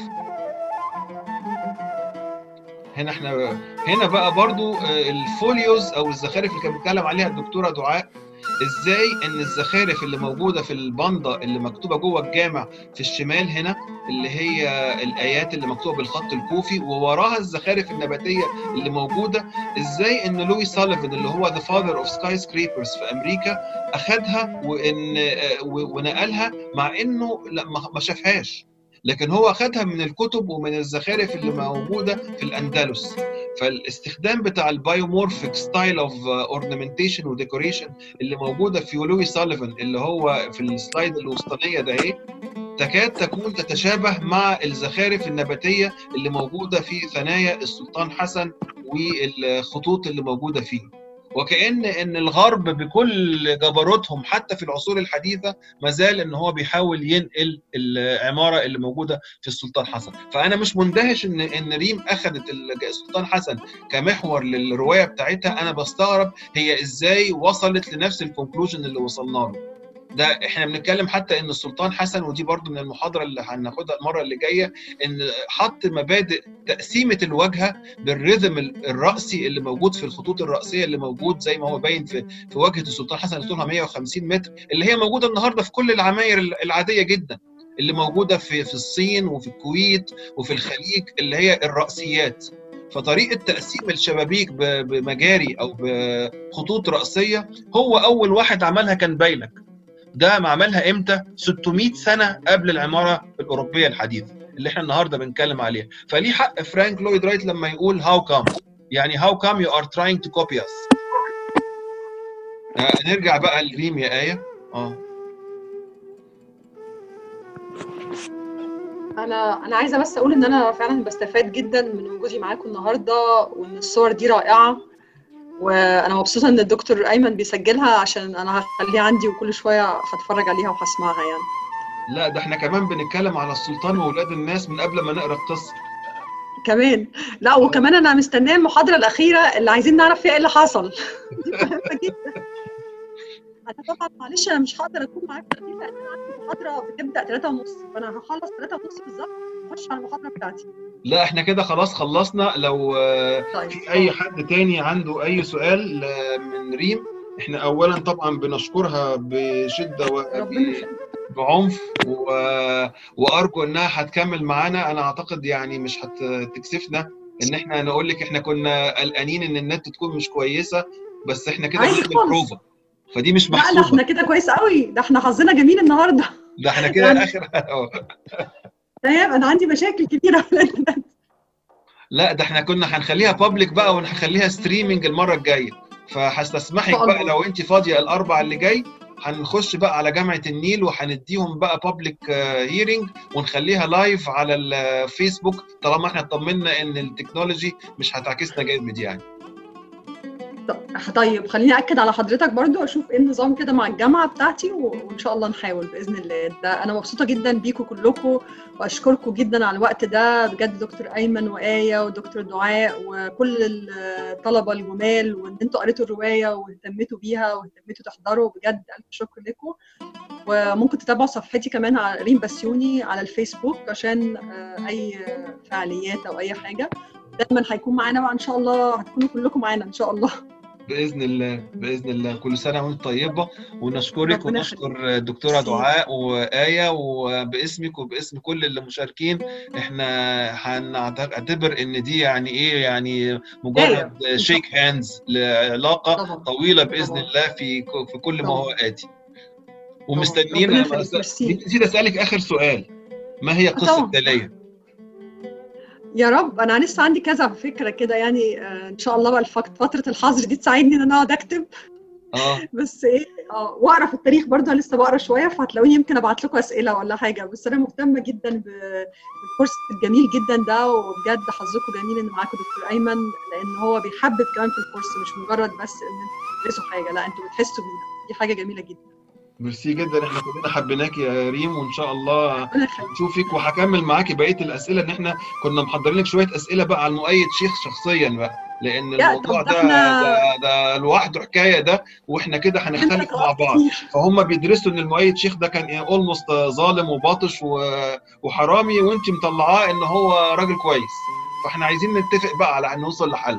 هنا احنا هنا بقى برضو آه، الفوليوز او الزخارف اللي كان بيتكلم عليها الدكتوره دعاء ازاي ان الزخارف اللي موجوده في الباندا اللي مكتوبه جوه الجامع في الشمال هنا اللي هي الايات اللي مكتوبه بالخط الكوفي ووراها الزخارف النباتيه اللي موجوده ازاي ان لوي ساليفان اللي هو ذا فاذر اوف سكاي سكريبرز في امريكا اخذها وان آه، و- ونقلها مع انه لا ما ما شافهاش لكن هو اخذها من الكتب ومن الزخارف اللي موجوده في الاندلس فالاستخدام بتاع البايومورفيك ستايل اوف اورنمنتيشن وديكوريشن اللي موجوده في لوي ساليفان اللي هو في السلايد الوسطانيه ده اهي تكاد تكون تتشابه مع الزخارف النباتيه اللي موجوده في ثنايا السلطان حسن والخطوط اللي موجوده فيه وكأن ان الغرب بكل جبروتهم حتى في العصور الحديثه ما زال ان هو بيحاول ينقل العماره اللي موجوده في السلطان حسن فانا مش مندهش ان ان ريم اخذت السلطان حسن كمحور للروايه بتاعتها انا بستغرب هي ازاي وصلت لنفس الكونكلوجن اللي وصلنا له ده احنا بنتكلم حتى ان السلطان حسن ودي برضو من المحاضره اللي هناخدها المره اللي جايه ان حط مبادئ تقسيمه الواجهه بالريذم الراسي اللي موجود في الخطوط الراسيه اللي موجود زي ما هو باين في في واجهه السلطان حسن اللي طولها 150 متر اللي هي موجوده النهارده في كل العماير العاديه جدا اللي موجوده في في الصين وفي الكويت وفي الخليج اللي هي الراسيات فطريقه تقسيم الشبابيك ب- بمجاري او بخطوط راسيه هو اول واحد عملها كان بايلك ده معملها امتى 600 سنه قبل العماره الاوروبيه الحديثه اللي احنا النهارده بنتكلم عليها فليه حق فرانك لويد رايت لما يقول هاو كام يعني هاو كام يو ار تراينج تو كوبي اس نرجع بقى لريم يا ايه اه انا انا عايزه بس اقول ان انا فعلا بستفاد جدا من وجودي معاكم النهارده وان الصور دي رائعه وانا مبسوطه ان الدكتور ايمن بيسجلها عشان انا هخليها عندي وكل شويه هتفرج عليها وهسمعها يعني لا ده احنا كمان بنتكلم على السلطان واولاد الناس من قبل ما نقرا القصه كمان لا وكمان انا مستنيه المحاضره الاخيره اللي عايزين نعرف فيها ايه اللي حصل دي مهمه جدا انا طبعا معلش انا مش هقدر اكون معاكم كتير لان انا عندي محاضره بتبدا 3 ونص فانا هخلص 3 ونص بالظبط واخش على المحاضره بتاعتي لا احنا كده خلاص خلصنا لو آه، طيب في اي حد تاني عنده اي سؤال آه، من ريم احنا اولا طبعا بنشكرها بشده ربنا وب- يخليك. بعنف و... وارجو انها هتكمل معانا انا اعتقد يعني مش هتكسفنا ان احنا نقول لك احنا كنا قلقانين ان النت تكون مش كويسه بس احنا كده عادي بنعمل خالص. بروفا فدي مش لا ده محسوبه احنا كده كويس قوي ده احنا حظنا جميل النهارده ده احنا كده يعني- اخر تمام انا عندي مشاكل كتيره في الانترنت لا ده احنا كنا هنخليها بابليك بقى وهنخليها ستريمنج المره الجايه فهستسمحك إن شاء بقى الله. لو انت فاضيه الاربع اللي جاي هنخش بقى على جامعه النيل وهنديهم بقى بابليك هيرنج ونخليها لايف على الفيسبوك طالما احنا اطمنا ان التكنولوجي مش هتعكسنا جامد يعني طب- طيب خليني اكد على حضرتك برضو اشوف ايه النظام كده مع الجامعه بتاعتي و- وان شاء الله نحاول باذن الله ده انا مبسوطه جدا بيكم كلكم واشكركم جدا على الوقت ده بجد دكتور ايمن وايه ودكتور دعاء وكل الطلبه الجمال وان انتوا قريتوا الروايه واهتميتوا بيها واهتميتوا تحضروا بجد الف شكر لكم وممكن تتابعوا صفحتي كمان على ريم بسيوني على الفيسبوك عشان آه، اي فعاليات او اي حاجه دايما هيكون معانا بقى ان شاء الله هتكونوا كلكم معانا ان شاء الله باذن الله باذن الله كل سنه وانت طيبه ونشكرك ربنا ونشكر الدكتوره ميرسي. دعاء وايه وباسمك وباسم كل اللي مشاركين احنا هنعتبر ان دي يعني ايه يعني مجرد بداية. شيك هاندز لعلاقه طبعا طويله باذن طبعا. الله في في كل ما طبعا. هو اتي ومستنيين ربنا أنا يخليك، أس- ميرسي. نسيت اسالك اخر سؤال ما هي قصه طبعا. داليه؟ يا رب انا لسه عندي كذا فكره كده يعني آه، ان شاء الله بقى الفك- فتره الحظر دي تساعدني ان انا اقعد اكتب اه بس ايه اه واقرا في التاريخ برضه أنا لسه بقرا شويه فهتلاقوني يمكن ابعت لكم اسئله ولا حاجه بس انا مهتمه جدا ب- بالكورس الجميل جدا ده وبجد حظكم جميل ان معاكم دكتور ايمن لان هو بيحبب كمان في الكورس مش مجرد بس ان انتوا تدرسوا حاجه لا انتوا بتحسوا بينا دي حاجه جميله جدا ميرسي جدا احنا كلنا حبيناك يا ريم وان شاء الله ربنا يخليك نشوفك وهكمل معاكي بقيه الاسئله ان احنا كنا محضرين لك شويه اسئله بقى على المؤيد شيخ شخصيا بقى لان لا، الموضوع طب ده ده احنا- ده, ده لوحده حكايه ده واحنا كده هنختلف مع بعض فهم بيدرسوا ان المؤيد شيخ ده كان اولموست ظالم وباطش و- وحرامي وانت مطلعاه ان هو راجل كويس فاحنا عايزين نتفق بقى على ان نوصل لحل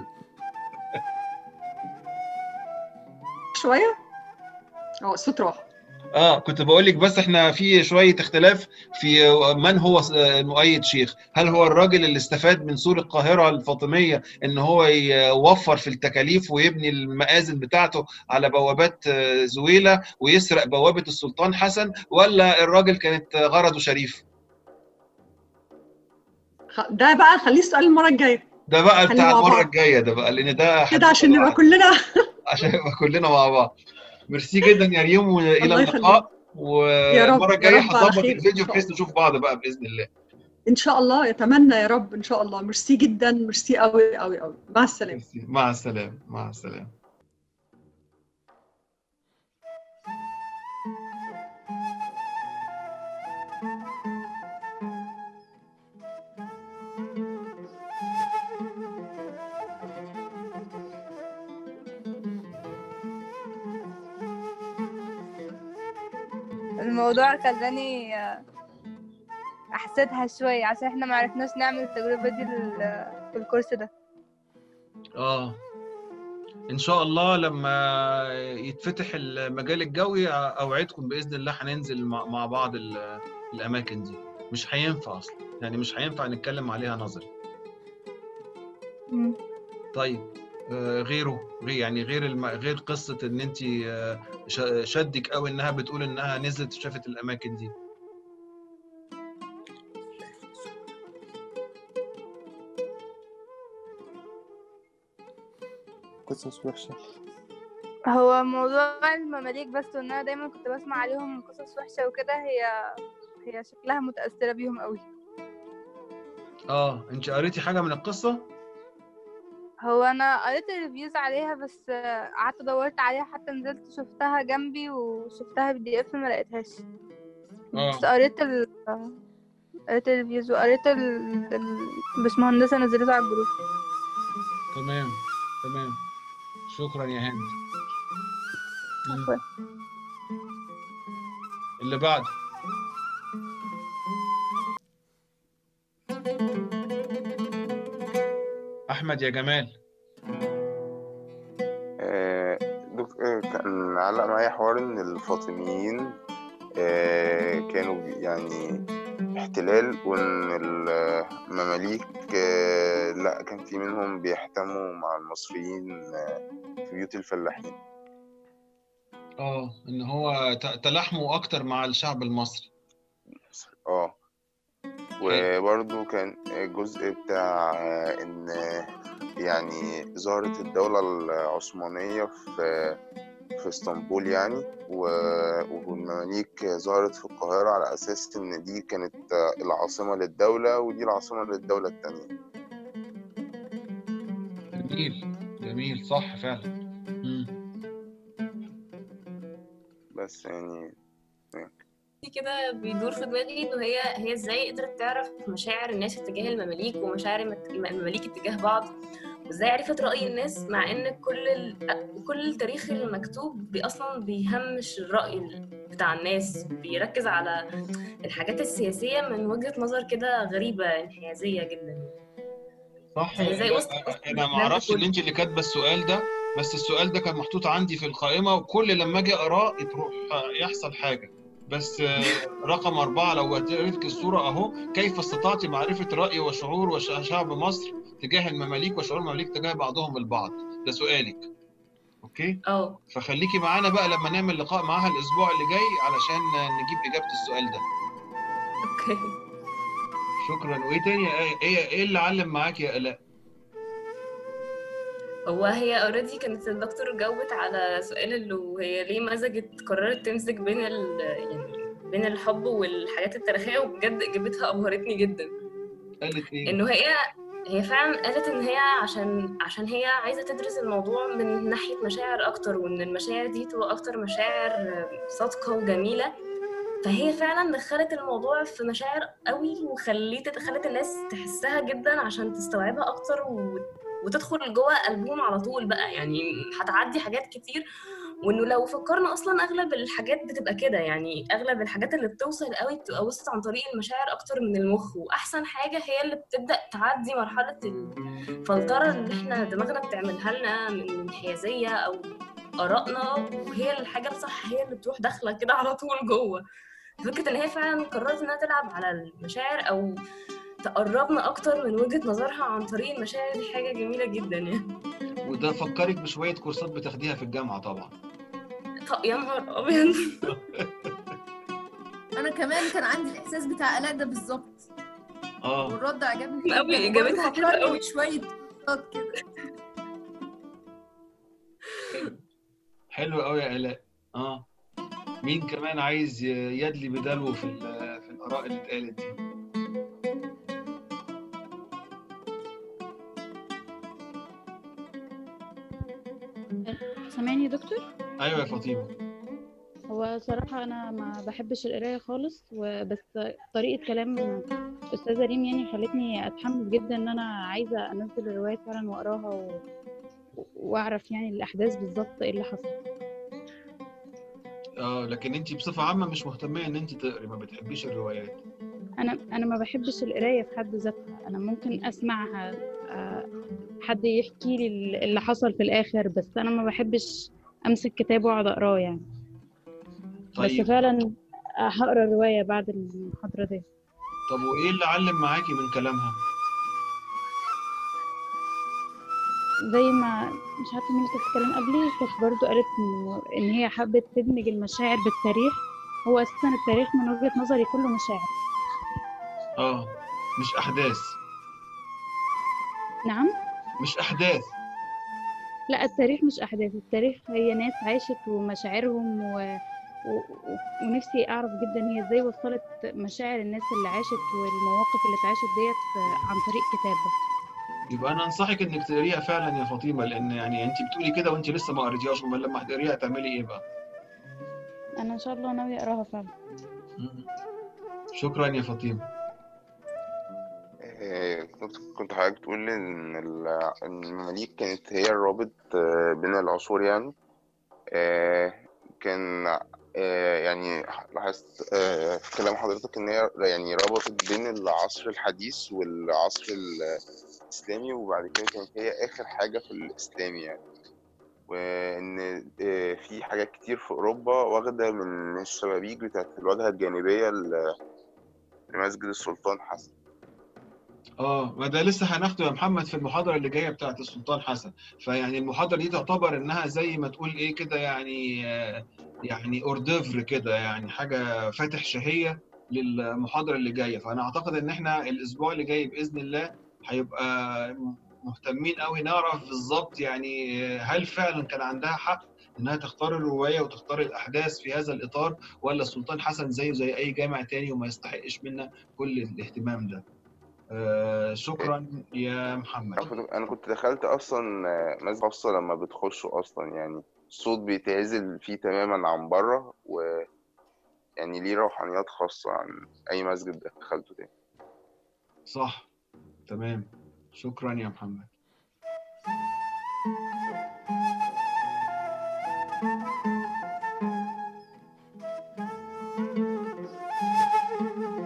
شويه اه الصوت راح اه كنت بقول لك بس احنا في شويه اختلاف في من هو المؤيد شيخ هل هو الراجل اللي استفاد من سور القاهره الفاطميه ان هو يوفر في التكاليف ويبني المآذن بتاعته على بوابات آه، زويله ويسرق بوابه السلطان حسن ولا الراجل كانت غرضه شريف خ- ده بقى خليه السؤال المره الجايه ده بقى خليه بتاع مع المره بعض. الجايه ده بقى لان ده كده عشان نبقى كلنا عشان نبقى كلنا مع بعض ميرسي جدا يا ريم والى الله اللقاء يخليك. يا والمره رب- الجايه يا رب على هظبط خير إن الفيديو شاء بحيث الله. نشوف بعض بقى باذن الله ان شاء الله يتمنى يا رب ان شاء الله ميرسي جدا ميرسي قوي قوي قوي مع السلامه ميرسي. مع السلامه مع السلامه الموضوع خلاني آه، احسدها شوية عشان احنا معرفناش نعمل التجربة دي لل- في الكورس ده اه ان شاء الله لما يتفتح المجال الجوي اوعدكم باذن الله هننزل مع مع بعض ال- الاماكن دي مش هينفع اصلا يعني مش هينفع نتكلم عليها نظري مم. طيب آه، غيره غير يعني غير الم... غير قصه ان انت آه، ش- شدك قوي انها بتقول انها نزلت وشافت الاماكن دي قصص وحشة هو موضوع المماليك بس وان انا دايما كنت بسمع عليهم قصص وحشة وكده هي هي شكلها متأثرة بيهم قوي اه انت قريتي حاجه من القصه هو انا قريت الريفيوز عليها بس آه، قعدت دورت عليها حتى نزلت شفتها جنبي وشفتها بي دي اف ما لقيتهاش بس اه قريت ال قريت الريفيوز وقريت ال ال- الباشمهندسة نزلته على الجروب تمام تمام شكرا يا هند مم. عفوا. اللي بعده احمد يا جمال آه، دك- آه، كان علق معايا حوار إن الفاطميين آه، كانوا بي- يعني احتلال وإن المماليك آه، لأ كان في منهم بيحتموا مع المصريين آه، في بيوت الفلاحين اه ان هو ت- تلاحموا اكتر مع الشعب المصري اه وبرضو كان الجزء بتاع إن يعني ظهرت الدولة العثمانية في في اسطنبول يعني و- والمماليك ظهرت في القاهرة على أساس إن دي كانت العاصمة للدولة ودي العاصمة للدولة التانية جميل جميل صح فعلا مم. بس يعني في كده بيدور في دماغي انه هي هي ازاي قدرت تعرف مشاعر الناس اتجاه المماليك ومشاعر الم- المماليك اتجاه بعض وازاي عرفت رأي الناس مع ان كل ال... كل التاريخ المكتوب بي اصلا بيهمش الرأي ال- بتاع الناس بيركز على الحاجات السياسية من وجهة نظر كده غريبة انحيازية جدا صح زي وسط- انا ما اعرفش ان انت اللي كاتبه السؤال ده بس السؤال ده كان محطوط عندي في القائمه وكل لما اجي اقراه تروح يحصل حاجه بس آه، رقم أربعة لو وريتك الصورة أهو كيف استطعت معرفة رأي وشعور وش- شعب مصر تجاه المماليك وشعور المماليك تجاه بعضهم البعض ده سؤالك أوكي اه فخليكي معانا بقى لما نعمل لقاء معاها الأسبوع اللي جاي علشان نجيب إجابة السؤال ده اوكي شكرا وإيه تاني يا آية؟ إيه إيه اللي علم معاك يا آلاء؟ هو هي اوريدي كانت الدكتور جاوبت على سؤال اللي هي ليه مزجت قررت تمزج بين ال يعني بين الحب والحاجات التاريخية وبجد إجابتها أبهرتني جدا قالت إيه؟ إنه هي هي فعلا قالت إن هي عشان عشان هي عايزة تدرس الموضوع من ناحية مشاعر أكتر وإن المشاعر دي تبقى أكتر مشاعر صادقة وجميلة فهي فعلا دخلت الموضوع في مشاعر قوي وخليت خلت الناس تحسها جدا عشان تستوعبها أكتر و... وتدخل جوه قلبهم على طول بقى يعني هتعدي حاجات كتير وانه لو فكرنا اصلا اغلب الحاجات بتبقى كده يعني اغلب الحاجات اللي بتوصل قوي بتبقى وصلت عن طريق المشاعر اكتر من المخ واحسن حاجه هي اللي بتبدا تعدي مرحله الفلتره اللي احنا دماغنا بتعملها لنا من انحيازيه او ارائنا وهي الحاجه الصح هي اللي بتروح داخله كده على طول جوه فكره ان هي فعلا قررت انها تلعب على المشاعر او تقربنا اكتر من وجهه نظرها عن طريق المشاعر دي حاجه جميله جدا يعني وده فكرك بشوية كورسات بتاخديها في الجامعة طبعا طب يا نهار ابيض انا كمان كان عندي الاحساس بتاع الاء ده بالظبط اه والرد عجبني أوي، جداً. إجابتها وبرضه حلوة فكرني أوي. بشويه كورسات كده حلو قوي يا آلاء اه مين كمان عايز ي- يدلي بدلو في ال- في الآراء اللي اتقالت دي سامعني يا دكتور ايوه يا فاطمة هو صراحة أنا ما بحبش القراية خالص وبس طريقة كلام أستاذة ريم يعني خلتني أتحمس جدا إن أنا عايزة أنزل الرواية فعلا وأقراها و... وأعرف يعني الأحداث بالظبط إيه اللي حصل اه لكن انت بصفة عامة مش مهتمة ان انت تقري ما بتحبيش الروايات أنا أنا ما بحبش القراية في حد ذاتها أنا ممكن أسمعها آه، حد يحكي لي اللي حصل في الآخر بس أنا ما بحبش أمسك كتاب وأقعد أقراه يعني بس طيب فعلا هقرا الرواية بعد المحاضرة دي طب وايه اللي علم معاكي من كلامها زي ما مش عارفة مين كانت بتتكلم قبلي كانت برضو قالت إنه إن هي حبت تدمج المشاعر بالتاريخ هو أساسا التاريخ من وجهة نظري كله مشاعر اه مش احداث نعم مش احداث لا التاريخ مش أحداث التاريخ هي ناس عاشت ومشاعرهم و... و... و... ونفسي أعرف جدا هي إزاي وصلت مشاعر الناس اللي عاشت والمواقف اللي اتعاشت ديت عن طريق كتاب بس يبقى انا انصحك انك تقريها فعلا يا فاطمة لان يعني انت بتقولي كده وانت لسه ما قريتيهاش امال لما هتقريها هتعملي ايه بقى أنا إن شاء الله ناوية أقراها فعلا مم. شكرا يا فاطمة آه، كنت كنت حضرتك تقول إن ال- إن المماليك كانت هي الرابط آه، بين العصور يعني آه، كان آه، يعني لاحظت آه، في كلام حضرتك إن هي يعني ربطت بين العصر الحديث والعصر ال- الاسلامي وبعد كده كانت هي اخر حاجه في الاسلامي يعني وان آه، في حاجات كتير في اوروبا واخده من الشبابيك بتاعت الواجهه الجانبيه ل- لمسجد السلطان حسن اه ما ده لسه هناخده يا محمد في المحاضره اللي جايه بتاعت السلطان حسن فيعني المحاضره دي تعتبر انها زي ما تقول ايه كده يعني آه، يعني اورديفر كده يعني حاجه فاتح شهيه للمحاضره اللي جايه فانا اعتقد ان احنا الاسبوع اللي جاي باذن الله هيبقى مهتمين قوي نعرف بالظبط يعني آه، هل فعلا كان عندها حق انها تختار الروايه وتختار الاحداث في هذا الاطار ولا السلطان حسن زيه زي اي جامع تاني وما يستحقش منا كل الاهتمام ده آه، شكرا يا محمد انا كنت انا كنت دخلت اصلا آه، مسجد خاصه لما بتخشوا اصلا يعني الصوت بيتعزل فيه تماما عن بره و يعني ليه روحانيات خاصه عن اي مسجد دخلته تاني صح تمام شكرا يا محمد